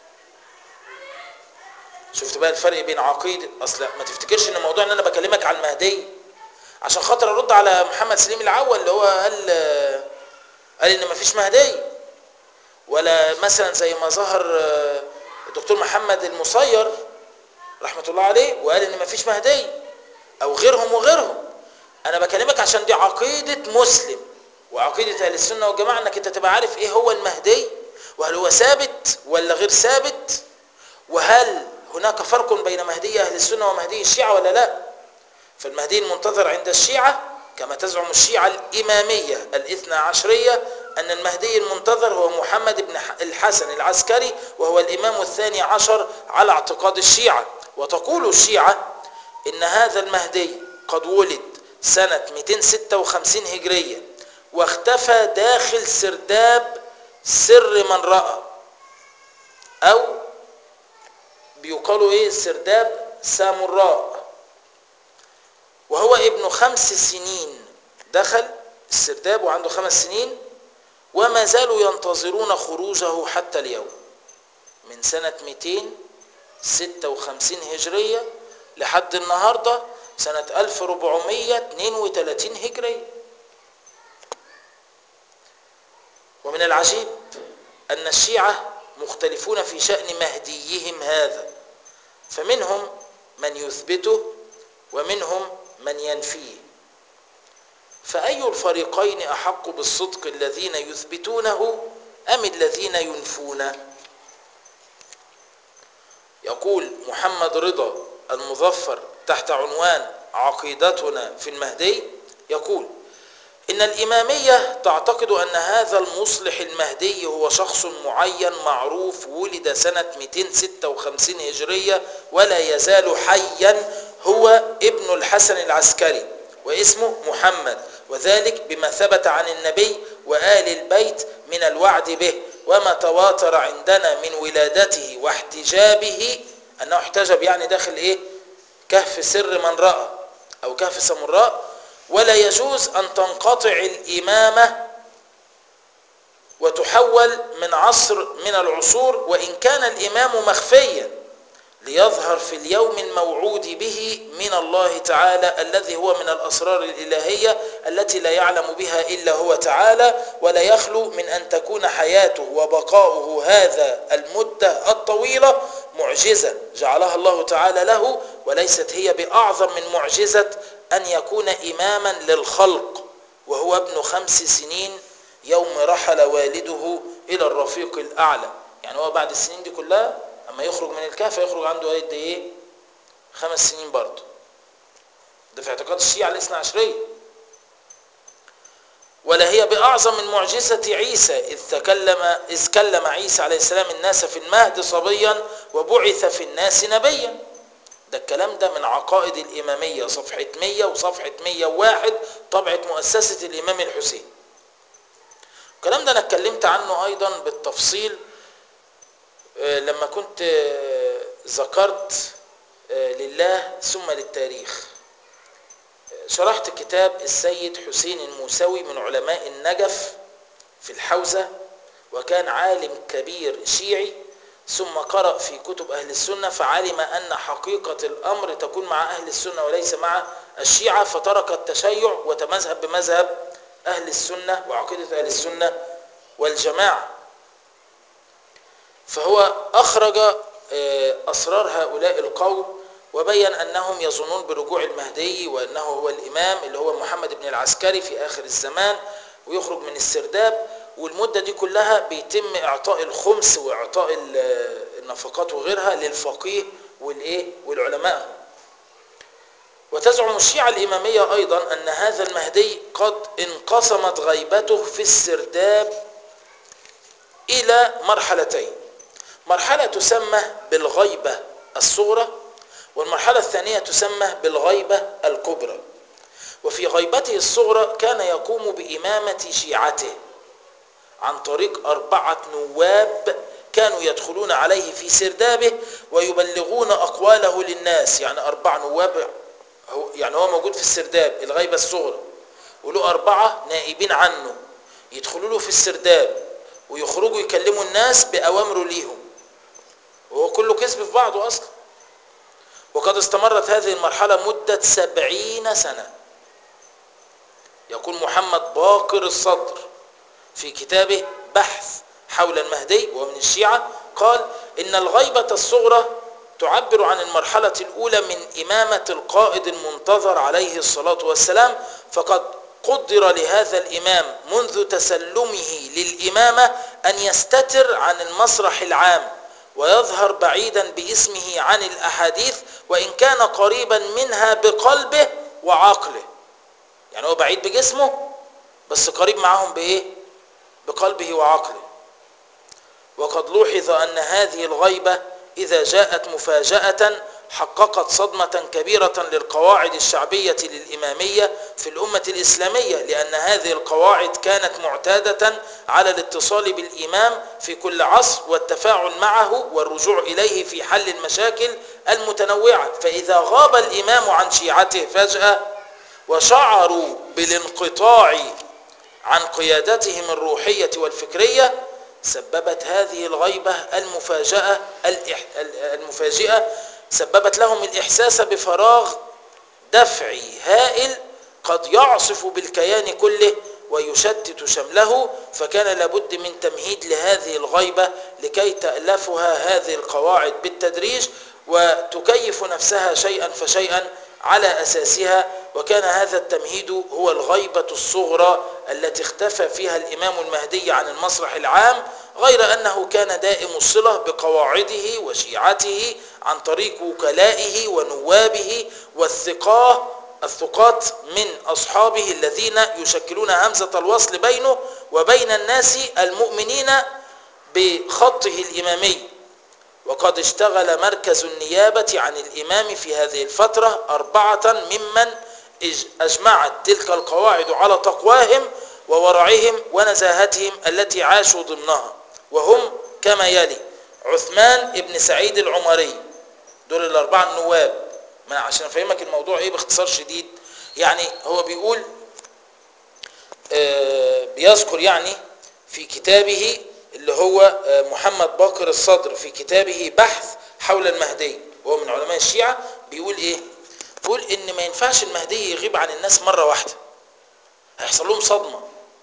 شفت بقى الفرق بين عقيدة أصل ما تفتكرش ان موضوع ان انا بكلمك عن المهدي عشان خاطر ارد على محمد سليم العول اللي هو قال قال ان ما فيش مهدي ولا مثلا زي ما ظهر الدكتور محمد المصير رحمة الله عليه وقال ان ما فيش مهدي او غيرهم وغيرهم انا بكلمك عشان دي عقيدة مسلم وعقيدة اهل السنة والجماعة انك انت تبقى عارف ايه هو المهدي وهل هو ثابت ولا غير ثابت وهل هناك فرق بين مهدي اهل السنة ومهدي الشيعة ولا لا فالمهدي المنتظر عند الشيعة كما تزعم الشيعة الإمامية الاثنى عشرية أن المهدي المنتظر هو محمد بن الحسن العسكري وهو الإمام الثاني عشر على اعتقاد الشيعة وتقول الشيعة إن هذا المهدي قد ولد سنة 256 هجرية واختفى داخل سرداب سر من رأى أو بيقالوا إيه سرداب سامراء وهو ابن خمس سنين دخل السرداب وعنده خمس سنين وما زالوا ينتظرون خروجه حتى اليوم من سنة 256 هجرية لحد النهاردة سنة 1432 هجرية ومن العجيب أن الشيعة مختلفون في شأن مهديهم هذا فمنهم من يثبته ومنهم من ينفيه فأي الفريقين أحق بالصدق الذين يثبتونه أم الذين ينفونه يقول محمد رضا المظفر تحت عنوان عقيدتنا في المهدي يقول إن الإمامية تعتقد أن هذا المصلح المهدي هو شخص معين معروف ولد سنة 256 هجرية ولا يزال حيا هو ابن الحسن العسكري واسمه محمد وذلك بما ثبت عن النبي وآل البيت من الوعد به وما تواتر عندنا من ولادته واحتجابه أنه احتجب يعني داخل إيه كهف سر من رأى أو كهف سمراء ولا يجوز أن تنقطع الإمامة وتحول من عصر من العصور وإن كان الإمام مخفيا ليظهر في اليوم الموعود به من الله تعالى الذي هو من الأسرار الإلهية التي لا يعلم بها إلا هو تعالى ولا يخلو من أن تكون حياته وبقاؤه هذا المدة الطويلة معجزة جعلها الله تعالى له وليست هي بأعظم من معجزة أن يكون إماما للخلق وهو ابن خمس سنين يوم رحل والده إلى الرفيق الأعلى يعني هو بعد السنين دي كلها أما يخرج من الكهف يخرج عنده قد إيه خمس سنين برضه ده في اعتقاد الشيعة الاثنى عشرية ولا هي بأعظم من معجزة عيسى إذ تكلم إذ كلم عيسى عليه السلام الناس في المهد صبيا وبعث في الناس نبيا ده الكلام ده من عقائد الإمامية صفحة 100 وصفحة 101 طبعة مؤسسة الإمام الحسين الكلام ده أنا اتكلمت عنه أيضا بالتفصيل لما كنت ذكرت لله ثم للتاريخ شرحت كتاب السيد حسين الموسوي من علماء النجف في الحوزة وكان عالم كبير شيعي ثم قرأ في كتب أهل السنة فعلم أن حقيقة الأمر تكون مع أهل السنة وليس مع الشيعة فترك التشيع وتمذهب بمذهب أهل السنة وعقيدة أهل السنة والجماعة فهو أخرج أسرار هؤلاء القوم وبين أنهم يظنون برجوع المهدي وأنه هو الإمام اللي هو محمد بن العسكري في آخر الزمان ويخرج من السرداب والمدة دي كلها بيتم إعطاء الخمس وإعطاء النفقات وغيرها للفقيه والإيه والعلماء وتزعم الشيعة الإمامية أيضا أن هذا المهدي قد انقسمت غيبته في السرداب إلى مرحلتين مرحلة تسمى بالغيبة الصغرى والمرحلة الثانية تسمى بالغيبة الكبرى وفي غيبته الصغرى كان يقوم بإمامة شيعته عن طريق أربعة نواب كانوا يدخلون عليه في سردابه ويبلغون أقواله للناس يعني أربع نواب يعني هو موجود في السرداب الغيبة الصغرى وله أربعة نائبين عنه يدخلوا له في السرداب ويخرجوا يكلموا الناس بأوامره ليهم وهو كله كذب في بعضه أصلا وقد استمرت هذه المرحلة مدة سبعين سنة يقول محمد باقر الصدر في كتابه بحث حول المهدي وهو من الشيعة قال إن الغيبة الصغرى تعبر عن المرحلة الأولى من إمامة القائد المنتظر عليه الصلاة والسلام فقد قدر لهذا الإمام منذ تسلمه للإمامة أن يستتر عن المسرح العام ويظهر بعيدا باسمه عن الأحاديث وإن كان قريبا منها بقلبه وعقله يعني هو بعيد بجسمه بس قريب معهم بإيه بقلبه وعقله وقد لوحظ أن هذه الغيبة إذا جاءت مفاجأة حققت صدمة كبيرة للقواعد الشعبية للإمامية في الأمة الإسلامية لأن هذه القواعد كانت معتادة على الاتصال بالإمام في كل عصر والتفاعل معه والرجوع إليه في حل المشاكل المتنوعة فإذا غاب الإمام عن شيعته فجأة وشعروا بالانقطاع عن قيادتهم الروحية والفكرية سببت هذه الغيبة المفاجأة المفاجئة سببت لهم الإحساس بفراغ دفعي هائل قد يعصف بالكيان كله ويشتت شمله فكان لابد من تمهيد لهذه الغيبة لكي تألفها هذه القواعد بالتدريج وتكيف نفسها شيئا فشيئا على أساسها وكان هذا التمهيد هو الغيبة الصغرى التي اختفى فيها الإمام المهدي عن المسرح العام غير أنه كان دائم الصلة بقواعده وشيعته عن طريق وكلائه ونوابه والثقاه الثقات من أصحابه الذين يشكلون همزة الوصل بينه وبين الناس المؤمنين بخطه الإمامي وقد اشتغل مركز النيابة عن الإمام في هذه الفترة أربعة ممن أجمعت تلك القواعد على تقواهم وورعهم ونزاهتهم التي عاشوا ضمنها وهم كما يلي عثمان ابن سعيد العمري دول الأربعة النواب ما عشان أفهمك الموضوع إيه باختصار شديد يعني هو بيقول آه بيذكر يعني في كتابه اللي هو محمد باقر الصدر في كتابه بحث حول المهدي وهو من علماء الشيعة بيقول ايه بيقول ان ما ينفعش المهدي يغيب عن الناس مرة واحدة هيحصل لهم صدمة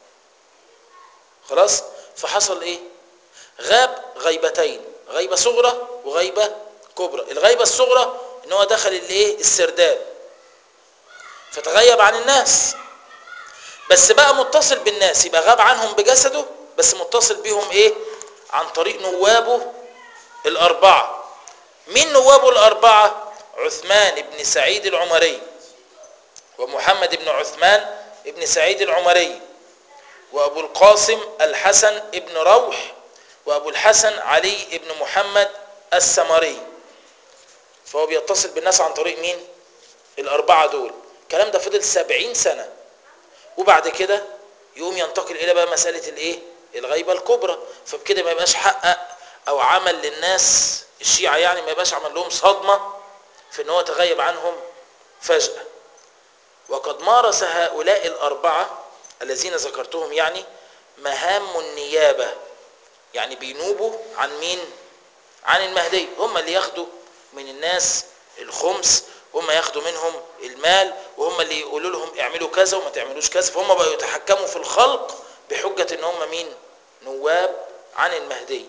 خلاص فحصل ايه غاب غيبتين غيبة صغرى وغيبة كبرى الغيبة الصغرى ان هو دخل الايه السرداب فتغيب عن الناس بس بقى متصل بالناس يبقى غاب عنهم بجسده بس متصل بيهم ايه عن طريق نوابه الاربعه مين نوابه الاربعه عثمان بن سعيد العمري ومحمد بن عثمان بن سعيد العمري وابو القاسم الحسن بن روح وابو الحسن علي بن محمد السمري فهو بيتصل بالناس عن طريق مين الاربعه دول الكلام ده فضل سبعين سنه وبعد كده يقوم ينتقل الى بقى مساله الايه الغيبه الكبرى فبكده ما يبقاش حقق او عمل للناس الشيعه يعني ما يبقاش عمل لهم صدمه في ان هو تغيب عنهم فجاه وقد مارس هؤلاء الاربعه الذين ذكرتهم يعني مهام النيابه يعني بينوبوا عن مين عن المهدي هم اللي ياخدوا من الناس الخمس هم ياخدوا منهم المال وهم اللي يقولوا لهم اعملوا كذا وما تعملوش كذا فهم بقوا يتحكموا في الخلق بحجة ان هم مين نواب عن المهدي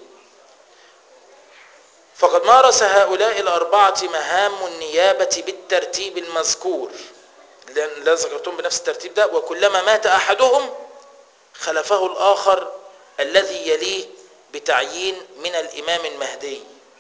فقد مارس هؤلاء الأربعة مهام النيابة بالترتيب المذكور لا ذكرتهم بنفس الترتيب ده وكلما مات أحدهم خلفه الآخر الذي يليه بتعيين من الإمام المهدي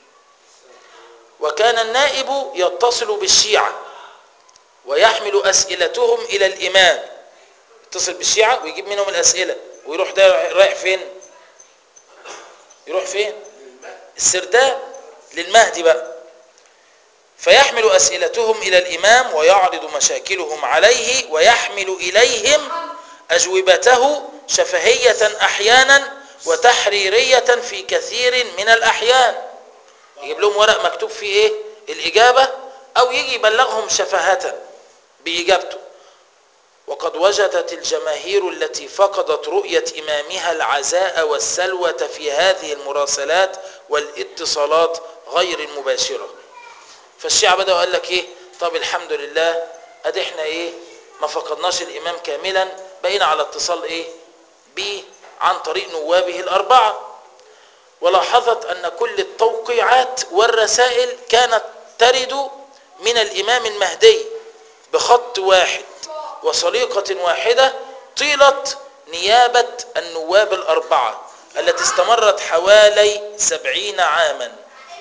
وكان النائب يتصل بالشيعة ويحمل أسئلتهم إلى الإمام يتصل بالشيعة ويجيب منهم الأسئلة ويروح ده رايح فين يروح فين السرداب للمهدي بقى فيحمل أسئلتهم إلى الإمام ويعرض مشاكلهم عليه ويحمل إليهم أجوبته شفهية أحيانا وتحريرية في كثير من الأحيان يجيب لهم ورق مكتوب فيه إيه الإجابة أو يجي يبلغهم شفهة بإجابته وقد وجدت الجماهير التي فقدت رؤية إمامها العزاء والسلوة في هذه المراسلات والاتصالات غير المباشرة فالشيعة بدأوا قال لك إيه طب الحمد لله أدي إحنا إيه ما فقدناش الإمام كاملا بقينا على اتصال إيه به عن طريق نوابه الأربعة ولاحظت أن كل التوقيعات والرسائل كانت ترد من الإمام المهدي بخط واحد وسليقة واحدة طيلة نيابة النواب الأربعة التي استمرت حوالي سبعين عاما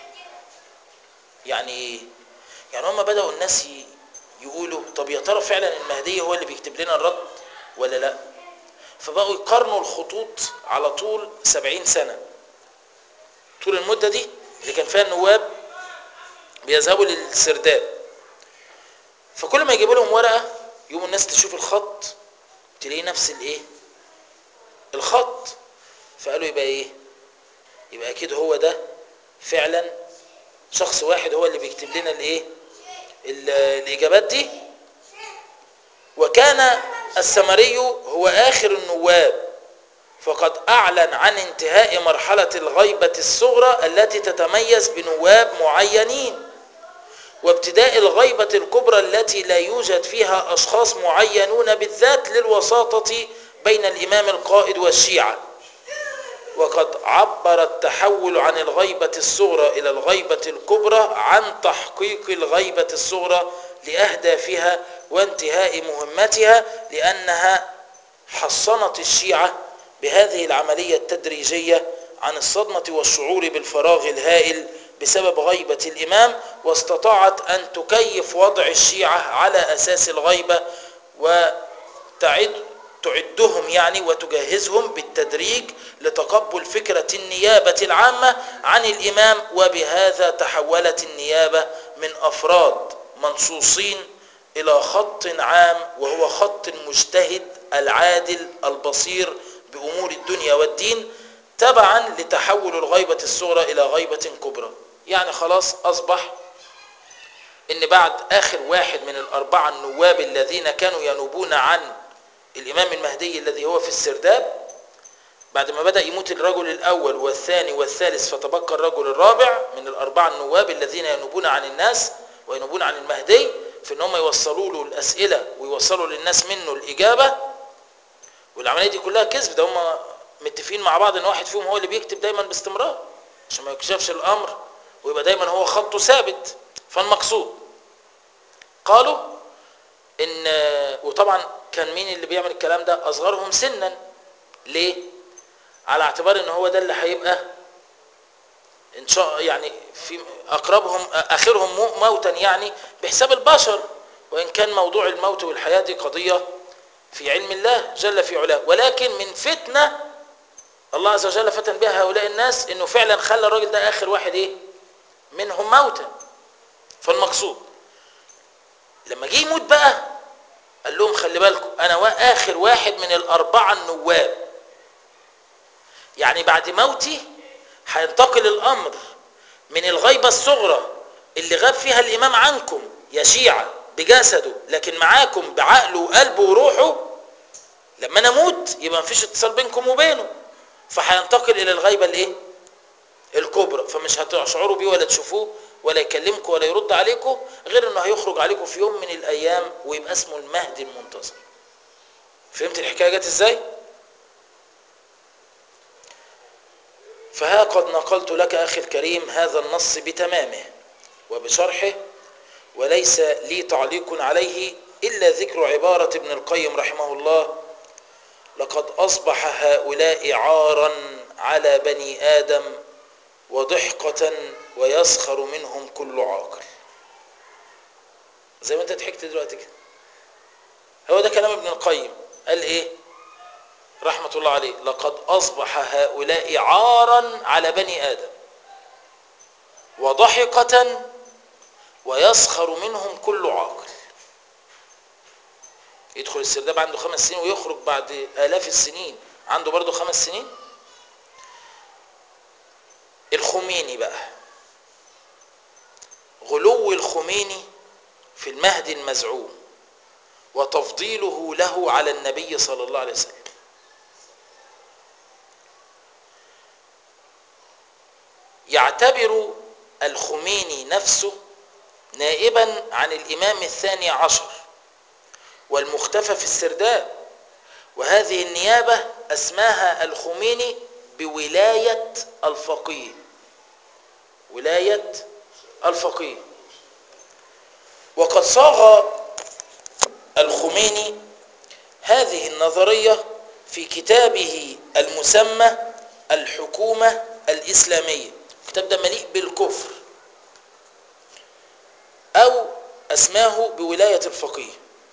يعني ايه يعني هم بدأوا الناس يقولوا طب يا ترى فعلا المهدي هو اللي بيكتب لنا الرد ولا لا فبقوا يقارنوا الخطوط على طول سبعين سنة طول المدة دي اللي كان فيها النواب بيذهبوا للسرداب فكل ما يجيبوا لهم ورقة يقوموا الناس تشوف الخط تلاقي نفس الايه الخط فقالوا يبقى ايه يبقى اكيد هو ده فعلا شخص واحد هو اللي بيكتب لنا الايه الاجابات دي وكان السمري هو اخر النواب فقد اعلن عن انتهاء مرحلة الغيبة الصغرى التي تتميز بنواب معينين وابتداء الغيبة الكبرى التي لا يوجد فيها أشخاص معينون بالذات للوساطة بين الإمام القائد والشيعة وقد عبر التحول عن الغيبة الصغرى إلى الغيبة الكبرى عن تحقيق الغيبة الصغرى لأهدافها وانتهاء مهمتها لأنها حصنت الشيعة بهذه العملية التدريجية عن الصدمة والشعور بالفراغ الهائل بسبب غيبة الإمام واستطاعت أن تكيف وضع الشيعة على أساس الغيبة وتعد تعدهم يعني وتجهزهم بالتدريج لتقبل فكرة النيابة العامة عن الإمام وبهذا تحولت النيابة من أفراد منصوصين إلى خط عام وهو خط المجتهد العادل البصير بأمور الدنيا والدين تبعا لتحول الغيبة الصغرى إلى غيبة كبرى يعني خلاص أصبح إن بعد آخر واحد من الأربعة النواب الذين كانوا ينوبون عن الإمام المهدي الذي هو في السرداب بعد ما بدأ يموت الرجل الأول والثاني والثالث فتبقى الرجل الرابع من الأربعة النواب الذين ينوبون عن الناس وينوبون عن المهدي في ان هم يوصلوا له الأسئلة ويوصلوا للناس منه الإجابة والعملية دي كلها كذب ده هم متفقين مع بعض ان واحد فيهم هو اللي بيكتب دايما باستمرار عشان ما يكشفش الأمر ويبقى دايما هو خطه ثابت فالمقصود قالوا ان وطبعا كان مين اللي بيعمل الكلام ده اصغرهم سنا ليه على اعتبار ان هو ده اللي هيبقى ان شاء يعني في اقربهم اخرهم مو- موتا يعني بحساب البشر وان كان موضوع الموت والحياه دي قضيه في علم الله جل في علاه ولكن من فتنه الله عز وجل فتن بها هؤلاء الناس انه فعلا خلى الراجل ده اخر واحد ايه منهم موتا فالمقصود لما جه يموت بقى قال لهم خلي بالكم انا وا- اخر واحد من الاربعه النواب يعني بعد موتي هينتقل الامر من الغيبه الصغرى اللي غاب فيها الامام عنكم يا شيعه بجسده لكن معاكم بعقله وقلبه وروحه لما انا اموت يبقى مفيش اتصال بينكم وبينه فهينتقل الى الغيبه الايه الكبرى فمش هتشعروا بيه ولا تشوفوه ولا يكلمكم ولا يرد عليكم غير انه هيخرج عليكم في يوم من الايام ويبقى اسمه المهدي المنتظر فهمت الحكايه جت ازاي فها قد نقلت لك اخي الكريم هذا النص بتمامه وبشرحه وليس لي تعليق عليه الا ذكر عباره ابن القيم رحمه الله لقد اصبح هؤلاء عارا على بني ادم وضحكه ويسخر منهم كل عاقل زي ما انت ضحكت دلوقتي كده هو ده كلام ابن القيم قال ايه رحمة الله عليه لقد أصبح هؤلاء عارا على بني آدم وضحكة ويسخر منهم كل عاقل يدخل السرداب عنده خمس سنين ويخرج بعد آلاف السنين عنده برضه خمس سنين الخميني بقى غلو الخميني في المهدي المزعوم وتفضيله له على النبي صلى الله عليه وسلم يعتبر الخميني نفسه نائبا عن الإمام الثاني عشر والمختفى في السرداب وهذه النيابة أسماها الخميني بولاية الفقيه ولاية الفقيه وقد صاغ الخميني هذه النظرية في كتابه المسمى الحكومة الإسلامية الكتاب ده مليء بالكفر أو أسماه بولاية الفقيه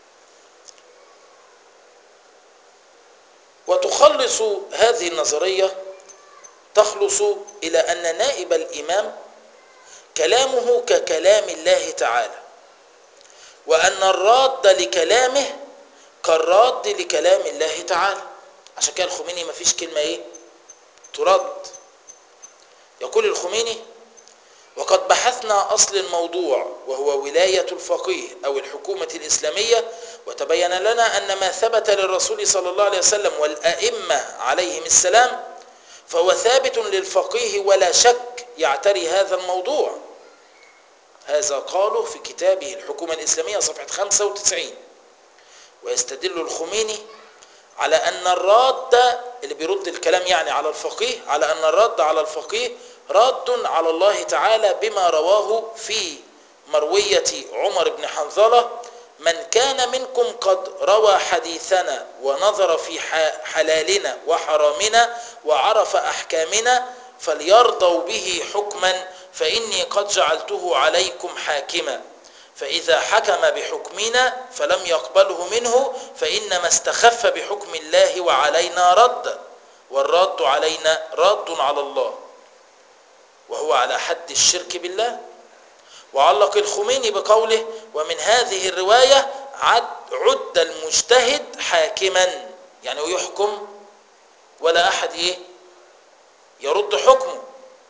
وتخلص هذه النظرية تخلص إلى أن نائب الإمام كلامه ككلام الله تعالى وأن الراد لكلامه كالراد لكلام الله تعالى عشان كده الخميني ما فيش كلمة ايه ترد يقول الخميني وقد بحثنا أصل الموضوع وهو ولاية الفقيه أو الحكومة الإسلامية وتبين لنا أن ما ثبت للرسول صلى الله عليه وسلم والأئمة عليهم السلام فهو ثابت للفقيه ولا شك يعتري هذا الموضوع هذا قاله في كتابه الحكومة الإسلامية صفحة 95 ويستدل الخميني على أن الراد اللي بيرد الكلام يعني على الفقيه على أن الرد على الفقيه راد على الله تعالى بما رواه في مروية عمر بن حنظلة من كان منكم قد روى حديثنا ونظر في حلالنا وحرامنا وعرف أحكامنا فليرضوا به حكما فإني قد جعلته عليكم حاكما فإذا حكم بحكمنا فلم يقبله منه فإنما استخف بحكم الله وعلينا رد والرد علينا رد على الله وهو على حد الشرك بالله وعلق الخميني بقوله ومن هذه الرواية عد, عد المجتهد حاكما يعني ويحكم ولا أحد إيه يرد حكمه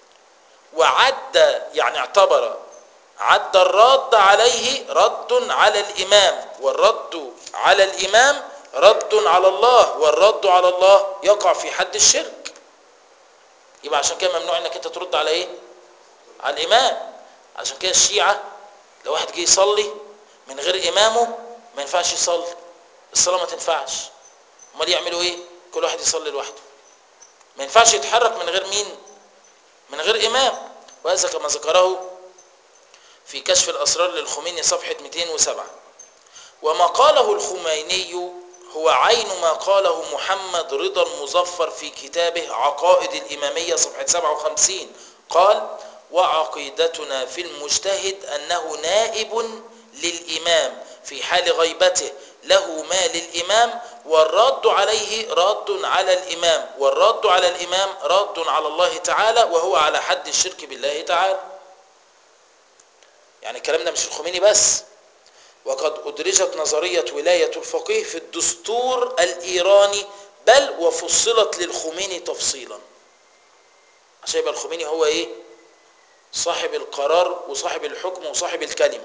وعد يعني اعتبر عد الرد عليه رد على الإمام والرد على الإمام رد على الله والرد على الله يقع في حد الشرك يبقى عشان كده ممنوع انك انت ترد على ايه على الامام عشان كده الشيعة لو واحد جه يصلي من غير امامه ما ينفعش يصلي الصلاة ما تنفعش امال يعملوا ايه كل واحد يصلي لوحده ما ينفعش يتحرك من غير مين من غير امام وهذا كما ذكره في كشف الاسرار للخميني صفحة 207 وما قاله الخميني هو عين ما قاله محمد رضا المظفر في كتابه عقائد الإمامية صفحة 57 قال وعقيدتنا في المجتهد أنه نائب للإمام في حال غيبته له ما للإمام والرد عليه رد على الإمام والرد على الإمام رد على الله تعالى وهو على حد الشرك بالله تعالى يعني الكلام ده مش الخميني بس وقد أدرجت نظرية ولاية الفقيه في الدستور الإيراني بل وفصلت للخميني تفصيلا عشان يبقى الخميني هو إيه صاحب القرار وصاحب الحكم وصاحب الكلمة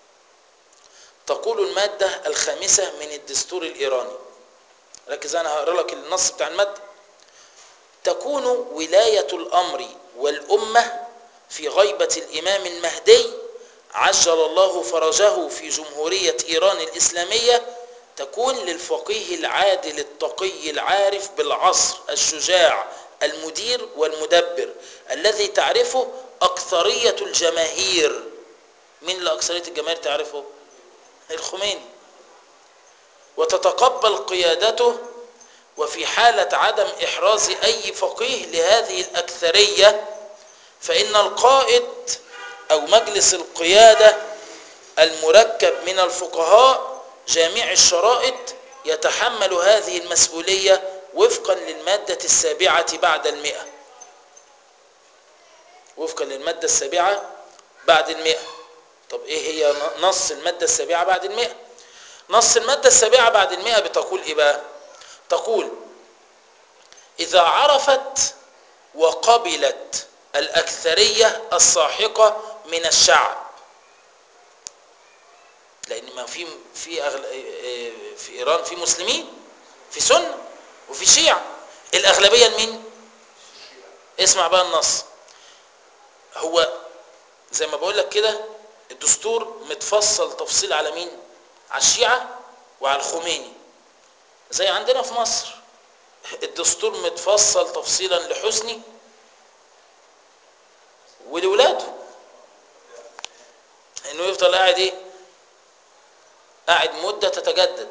تقول المادة الخامسة من الدستور الإيراني ركز أنا هقرأ لك النص بتاع المادة تكون ولاية الأمر والأمة في غيبة الإمام المهدي عجل الله فرجه في جمهورية إيران الإسلامية تكون للفقيه العادل التقي العارف بالعصر الشجاع المدير والمدبر الذي تعرفه أكثرية الجماهير من اللي أكثرية الجماهير تعرفه؟ الخميني وتتقبل قيادته وفي حالة عدم إحراز أي فقيه لهذه الأكثرية فإن القائد أو مجلس القيادة المركب من الفقهاء جامع الشرائط يتحمل هذه المسؤولية وفقا للمادة السابعة بعد المئة وفقا للمادة السابعة بعد المئة طب ايه هي نص المادة السابعة بعد المئة نص المادة السابعة بعد المئة بتقول ايه بقى تقول اذا عرفت وقبلت الأكثرية الساحقة من الشعب لأن ما في في أغل... في إيران في مسلمين في سنة وفي شيعة الأغلبية لمين؟ اسمع بقى النص هو زي ما بقول لك كده الدستور متفصل تفصيل على مين؟ على الشيعة وعلى الخميني زي عندنا في مصر الدستور متفصل تفصيلا لحسني ولولاده انه يفضل قاعد ايه قاعد مدة تتجدد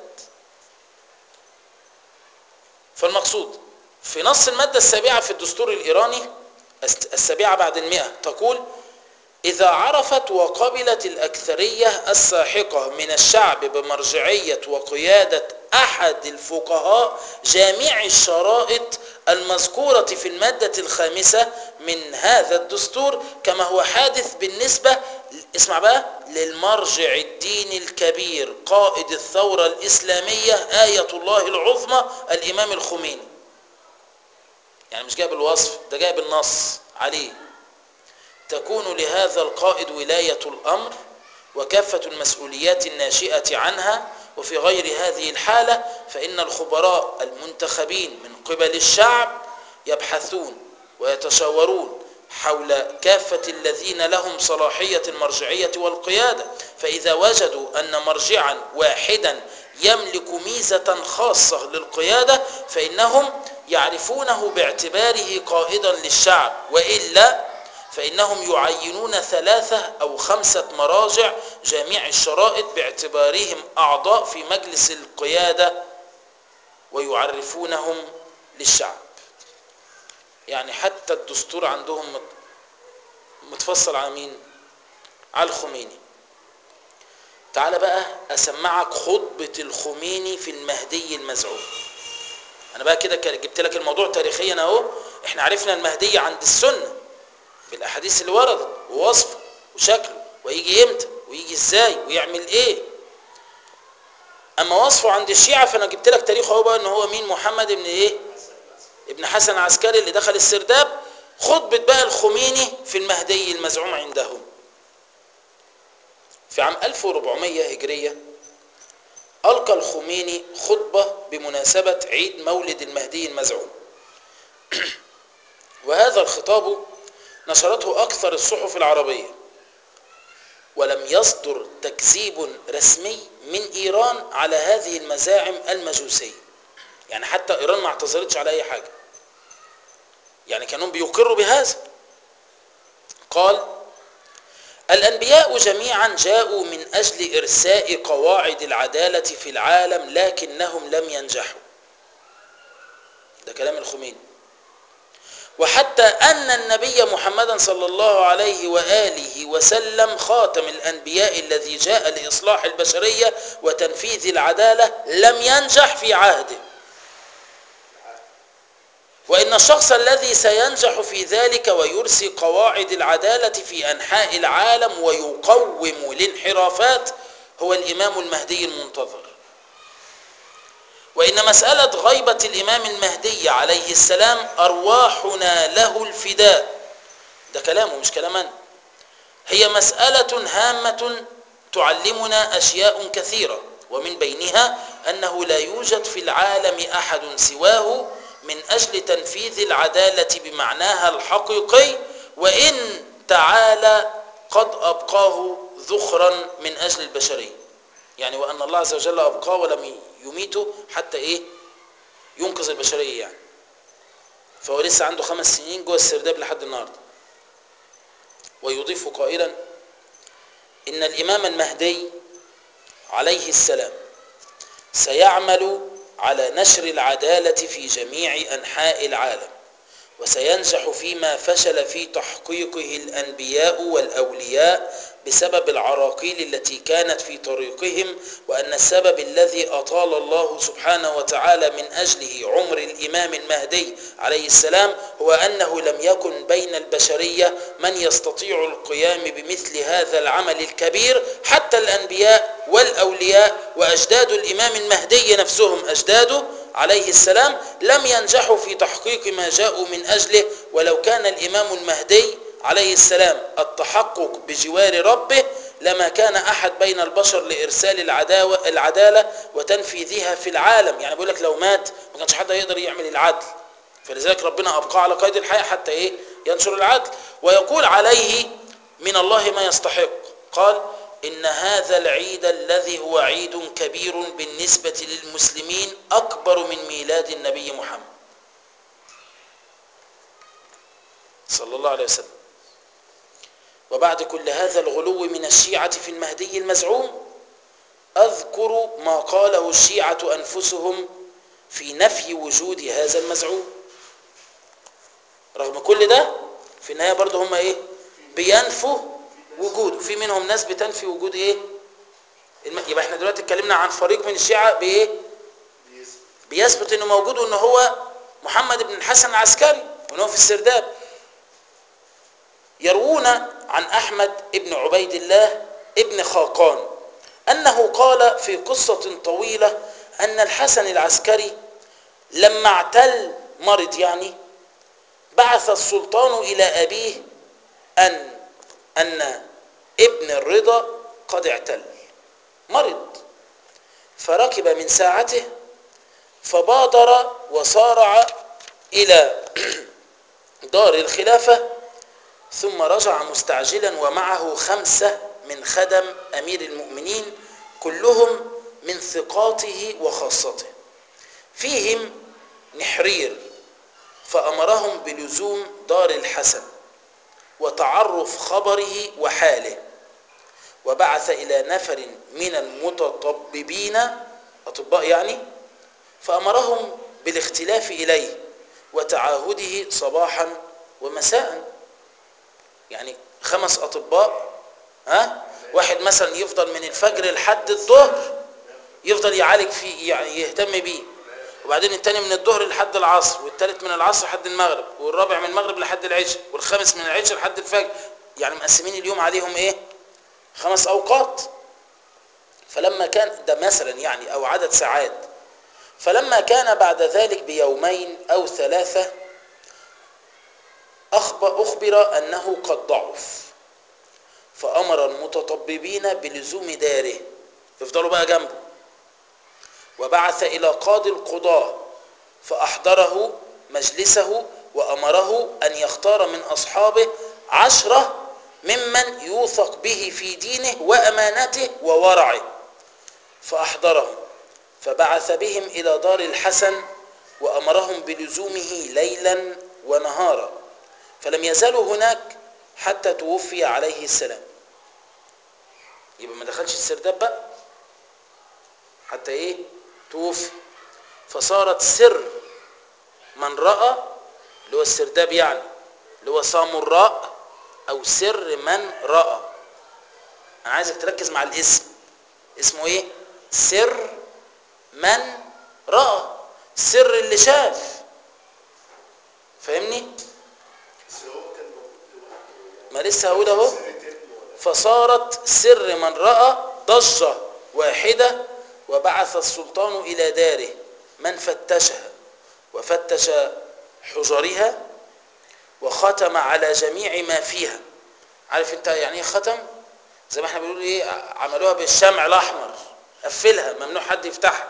فالمقصود في نص المادة السابعة في الدستور الإيراني السابعة بعد المئة تقول إذا عرفت وقبلت الأكثرية الساحقة من الشعب بمرجعية وقيادة أحد الفقهاء جامع الشرائط المذكورة في المادة الخامسة من هذا الدستور كما هو حادث بالنسبة اسمع بقى للمرجع الديني الكبير قائد الثورة الإسلامية آية الله العظمى الإمام الخميني يعني مش جايب الوصف ده جايب النص عليه تكون لهذا القائد ولاية الأمر وكافة المسؤوليات الناشئة عنها وفي غير هذه الحالة فإن الخبراء المنتخبين من قبل الشعب يبحثون ويتشاورون حول كافة الذين لهم صلاحية المرجعية والقيادة فإذا وجدوا أن مرجعا واحدا يملك ميزة خاصة للقيادة فإنهم يعرفونه باعتباره قائدا للشعب وإلا فإنهم يعينون ثلاثة أو خمسة مراجع جميع الشرائط باعتبارهم أعضاء في مجلس القيادة ويعرفونهم للشعب يعني حتى الدستور عندهم متفصل على مين على الخميني تعال بقى أسمعك خطبة الخميني في المهدي المزعوم أنا بقى كده جبت لك الموضوع تاريخيا أهو إحنا عرفنا المهدي عند السنة بالاحاديث اللي وردت ووصفه وشكله ويجي امتى ويجي ازاي ويعمل ايه اما وصفه عند الشيعة فانا جبت لك تاريخه اهو بقى ان هو مين محمد ابن ايه ابن حسن العسكري اللي دخل السرداب خطبة بقى الخميني في المهدي المزعوم عندهم في عام 1400 هجرية ألقى الخميني خطبة بمناسبة عيد مولد المهدي المزعوم وهذا الخطاب نشرته أكثر الصحف العربية ولم يصدر تكذيب رسمي من إيران على هذه المزاعم المجوسية يعني حتى إيران ما اعتذرتش على أي حاجة يعني كانوا بيقروا بهذا قال الأنبياء جميعا جاءوا من أجل إرساء قواعد العدالة في العالم لكنهم لم ينجحوا ده كلام الخميني وحتى أن النبي محمدا صلى الله عليه وآله وسلم خاتم الأنبياء الذي جاء لإصلاح البشرية وتنفيذ العدالة لم ينجح في عهده وإن الشخص الذي سينجح في ذلك ويرسي قواعد العدالة في أنحاء العالم ويقوم الانحرافات هو الإمام المهدي المنتظر وإن مسألة غيبة الإمام المهدي عليه السلام أرواحنا له الفداء ده كلامه مش كلام أنا هي مسألة هامة تعلمنا أشياء كثيرة ومن بينها أنه لا يوجد في العالم أحد سواه من أجل تنفيذ العدالة بمعناها الحقيقي وإن تعالى قد أبقاه ذخرا من أجل البشرية يعني وأن الله عز وجل أبقاه ولم يميته حتى إيه ينقذ البشرية يعني فهو لسه عنده خمس سنين جوه السرداب لحد النهارده ويضيف قائلا إن الإمام المهدي عليه السلام سيعمل على نشر العدالة في جميع أنحاء العالم وسينجح فيما فشل في تحقيقه الأنبياء والأولياء بسبب العراقيل التي كانت في طريقهم وأن السبب الذي أطال الله سبحانه وتعالى من أجله عمر الإمام المهدي عليه السلام هو أنه لم يكن بين البشرية من يستطيع القيام بمثل هذا العمل الكبير حتى الأنبياء والأولياء وأجداد الإمام المهدي نفسهم أجداده عليه السلام لم ينجحوا في تحقيق ما جاءوا من أجله ولو كان الإمام المهدي عليه السلام التحقق بجوار ربه لما كان أحد بين البشر لإرسال العداوة العدالة وتنفيذها في العالم يعني بيقول لك لو مات ما كانش حد يقدر يعمل العدل فلذلك ربنا أبقى على قيد الحياة حتى إيه ينشر العدل ويقول عليه من الله ما يستحق قال إن هذا العيد الذي هو عيد كبير بالنسبة للمسلمين أكبر من ميلاد النبي محمد صلى الله عليه وسلم وبعد كل هذا الغلو من الشيعة في المهدي المزعوم أذكر ما قاله الشيعة أنفسهم في نفي وجود هذا المزعوم رغم كل ده في النهاية برضه هم إيه بينفوا وجوده في منهم ناس بتنفي وجود إيه الم... يبقى احنا دلوقتي اتكلمنا عن فريق من الشيعة بإيه بيثبت انه موجود وان هو محمد بن الحسن العسكري وان هو في السرداب يروون عن أحمد ابن عبيد الله ابن خاقان أنه قال في قصة طويلة أن الحسن العسكري لما اعتل مرض يعني بعث السلطان إلى أبيه أن أن ابن الرضا قد اعتل مرض فركب من ساعته فبادر وصارع إلى دار الخلافة ثم رجع مستعجلا ومعه خمسة من خدم أمير المؤمنين كلهم من ثقاته وخاصته فيهم نحرير فأمرهم بلزوم دار الحسن وتعرف خبره وحاله وبعث إلى نفر من المتطببين أطباء يعني فأمرهم بالاختلاف إليه وتعاهده صباحا ومساء يعني خمس أطباء ها واحد مثلا يفضل من الفجر لحد الظهر يفضل يعالج فيه يعني يهتم بيه وبعدين التاني من الظهر لحد العصر والتالت من العصر لحد المغرب والرابع من المغرب لحد العشاء والخامس من العشاء لحد الفجر يعني مقسمين اليوم عليهم ايه خمس اوقات فلما كان ده مثلا يعني او عدد ساعات فلما كان بعد ذلك بيومين او ثلاثه أخبر أنه قد ضعف فأمر المتطببين بلزوم داره يفضلوا بقى جنبه وبعث إلى قاضي القضاة فأحضره مجلسه وأمره أن يختار من أصحابه عشرة ممن يوثق به في دينه وأمانته وورعه فأحضرهم فبعث بهم إلى دار الحسن وأمرهم بلزومه ليلا ونهارا فلم يزالوا هناك حتى توفي عليه السلام يبقى ما دخلش السرداب بقى حتى ايه توفي فصارت سر من رأى اللي هو السرداب يعني اللي هو سامراء او سر من رأى انا عايزك تركز مع الاسم اسمه ايه سر من رأى سر اللي شاف فاهمني بس هو كان موجود لوحده ما لسه هقول اهو سر تاني ولا فصارت سر من رأى ضجة واحدة وبعث السلطان إلى داره من فتشها وفتش حجرها وختم على جميع ما فيها عارف انت يعني ايه ختم زي ما احنا بنقول ايه عملوها بالشمع الاحمر قفلها ممنوع حد يفتحها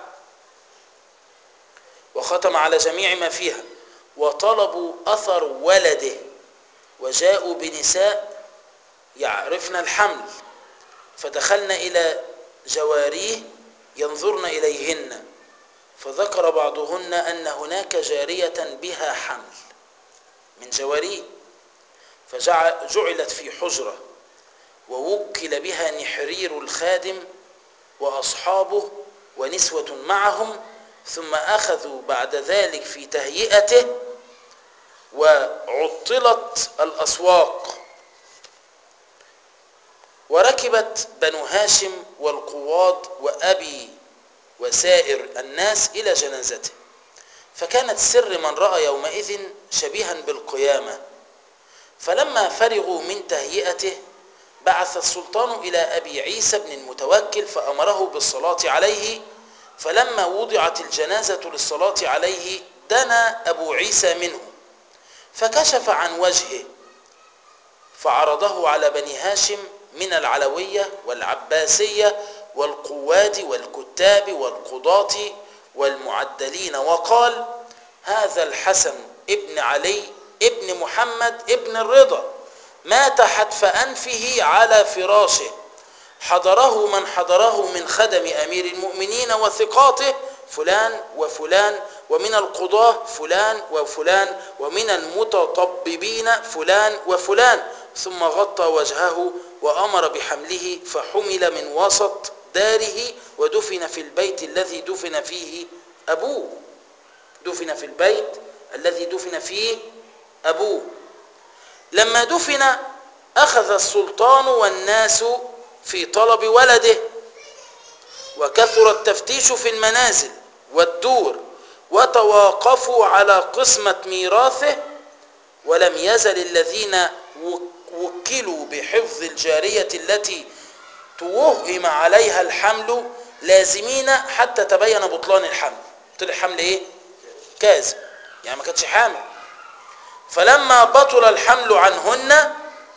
وختم على جميع ما فيها وطلبوا اثر ولده وجاءوا بنساء يعرفن الحمل فدخلنا إلى جواريه ينظرن إليهن فذكر بعضهن أن هناك جارية بها حمل من جواريه فجعلت في حجرة ووكل بها نحرير الخادم وأصحابه ونسوة معهم ثم أخذوا بعد ذلك في تهيئته وعطلت الأسواق وركبت بنو هاشم والقواض وأبي وسائر الناس إلى جنازته فكانت سر من رأى يومئذ شبيها بالقيامة فلما فرغوا من تهيئته بعث السلطان إلى أبي عيسى بن المتوكل فأمره بالصلاة عليه فلما وضعت الجنازة للصلاة عليه دنا أبو عيسى منه فكشف عن وجهه فعرضه على بني هاشم من العلوية والعباسية والقواد والكتاب والقضاة والمعدلين وقال هذا الحسن ابن علي ابن محمد ابن الرضا مات حتف أنفه على فراشه حضره من حضره من خدم أمير المؤمنين وثقاته فلان وفلان ومن القضاة فلان وفلان ومن المتطببين فلان وفلان ثم غطى وجهه وأمر بحمله فحمل من وسط داره ودفن في البيت الذي دفن فيه أبوه دفن في البيت الذي دفن فيه أبوه لما دفن أخذ السلطان والناس في طلب ولده وكثر التفتيش في المنازل والدور وتواقفوا على قسمة ميراثه ولم يزل الذين وكلوا بحفظ الجارية التي توهم عليها الحمل لازمين حتى تبين بطلان الحمل طلع حمل ايه كاذب يعني ما كانتش حامل فلما بطل الحمل عنهن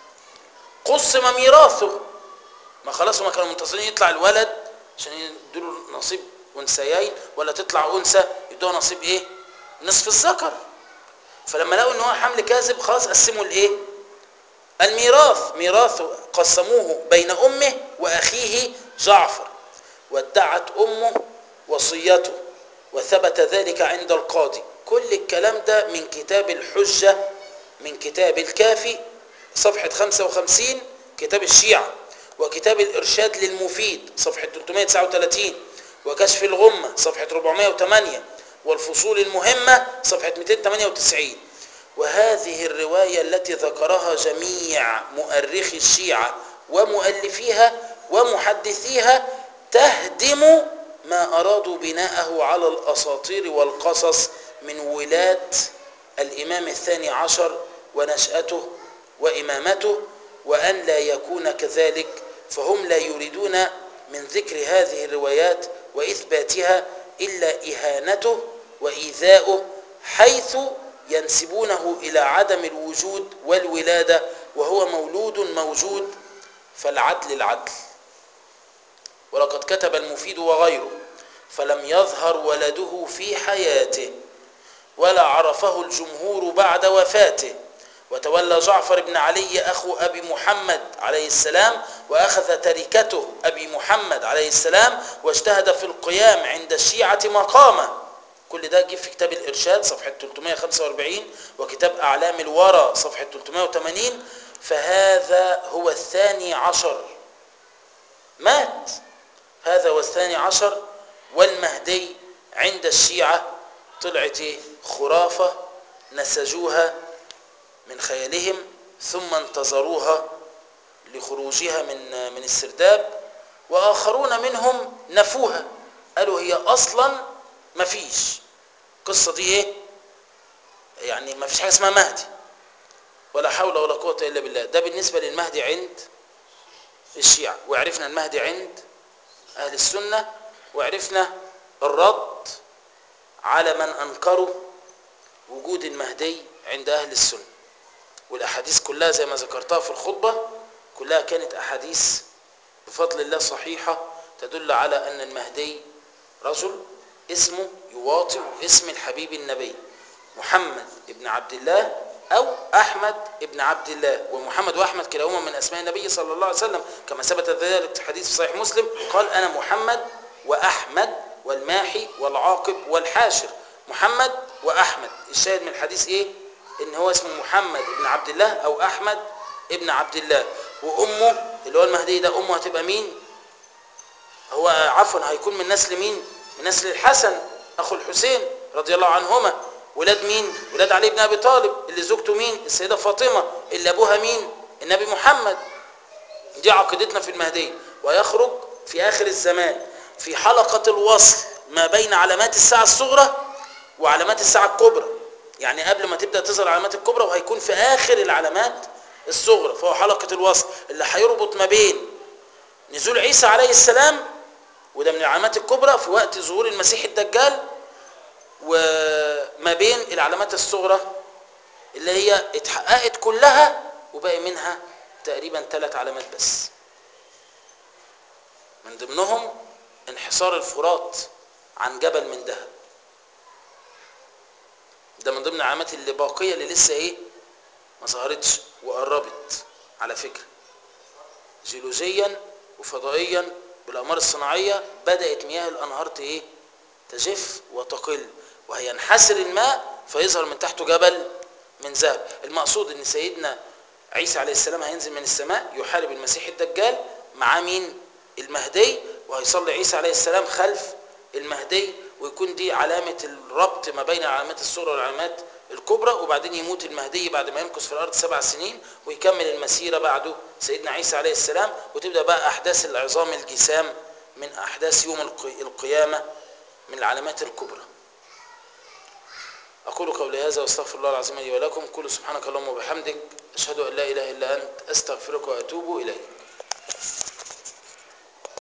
قسم ميراثه ما خلاص ما كانوا منتظرين يطلع الولد عشان يدوا نصيب انثيين ولا تطلع انثى يدوها نصيب ايه نصف الذكر فلما لقوا ان هو حمل كاذب خلاص قسموا الايه الميراث ميراثه قسموه بين امه واخيه جعفر وادعت امه وصيته وثبت ذلك عند القاضي كل الكلام ده من كتاب الحجة من كتاب الكافي صفحة 55 كتاب الشيعة وكتاب الإرشاد للمفيد صفحة 339 وكشف الغمة صفحة 408 والفصول المهمة صفحة 298 وهذه الرواية التي ذكرها جميع مؤرخي الشيعة ومؤلفيها ومحدثيها تهدم ما أرادوا بناءه على الأساطير والقصص من ولاة الإمام الثاني عشر ونشأته وإمامته وأن لا يكون كذلك فهم لا يريدون من ذكر هذه الروايات وإثباتها إلا إهانته وإيذاؤه حيث ينسبونه إلى عدم الوجود والولادة وهو مولود موجود فالعدل العدل ولقد كتب المفيد وغيره فلم يظهر ولده في حياته ولا عرفه الجمهور بعد وفاته وتولى جعفر بن علي أخو أبي محمد عليه السلام وأخذ تركته أبي محمد عليه السلام واجتهد في القيام عند الشيعة مقامه كل ده جه في كتاب الإرشاد صفحة 345 وكتاب أعلام الورى صفحة 380 فهذا هو الثاني عشر مات هذا والثاني عشر والمهدي عند الشيعة طلعت إيه؟ خرافة نسجوها من خيالهم ثم انتظروها لخروجها من من السرداب واخرون منهم نفوها قالوا هي اصلا ما فيش القصه دي ايه يعني ما فيش حاجه اسمها مهدي ولا حول ولا قوه الا بالله ده بالنسبه للمهدي عند الشيعة وعرفنا المهدي عند اهل السنه وعرفنا الرد على من انكروا وجود المهدي عند اهل السنه والاحاديث كلها زي ما ذكرتها في الخطبه كلها كانت احاديث بفضل الله صحيحه تدل على ان المهدي رجل اسمه يواطئ اسم الحبيب النبي محمد ابن عبد الله او احمد ابن عبد الله ومحمد واحمد كلاهما من اسماء النبي صلى الله عليه وسلم كما ثبت ذلك في حديث في صحيح مسلم قال انا محمد واحمد والماحي والعاقب والحاشر محمد واحمد الشاهد من الحديث ايه ان هو اسمه محمد ابن عبد الله او احمد ابن عبد الله وامه اللي هو المهدي ده امه هتبقى مين هو عفوا هيكون من نسل مين من نسل الحسن اخو الحسين رضي الله عنهما ولاد مين ولاد علي بن ابي طالب اللي زوجته مين السيده فاطمه اللي ابوها مين النبي محمد دي عقيدتنا في المهدي ويخرج في اخر الزمان في حلقه الوصل ما بين علامات الساعه الصغرى وعلامات الساعه الكبرى يعني قبل ما تبدا تظهر العلامات الكبرى وهيكون في اخر العلامات الصغرى فهو حلقه الوصل اللي هيربط ما بين نزول عيسى عليه السلام وده من العلامات الكبرى في وقت ظهور المسيح الدجال وما بين العلامات الصغرى اللي هي اتحققت كلها وباقي منها تقريبا ثلاث علامات بس من ضمنهم انحصار الفرات عن جبل من ذهب ده من ضمن العلامات اللي باقيه اللي لسه ايه ما ظهرتش وقربت على فكره جيولوجيا وفضائيا بالاقمار الصناعيه بدات مياه الانهار ايه تجف وتقل وهينحسر الماء فيظهر من تحته جبل من ذهب المقصود ان سيدنا عيسى عليه السلام هينزل من السماء يحارب المسيح الدجال مع مين المهدي وهيصلي عيسى عليه السلام خلف المهدي ويكون دي علامة الربط ما بين العلامات الصغرى والعلامات الكبرى وبعدين يموت المهدي بعد ما يمكث في الأرض سبع سنين ويكمل المسيرة بعده سيدنا عيسى عليه السلام وتبدأ بقى أحداث العظام الجسام من أحداث يوم القيامة من العلامات الكبرى أقول قولي هذا واستغفر الله العظيم لي ولكم كل سبحانك اللهم وبحمدك أشهد أن لا إله إلا أنت أستغفرك وأتوب إليك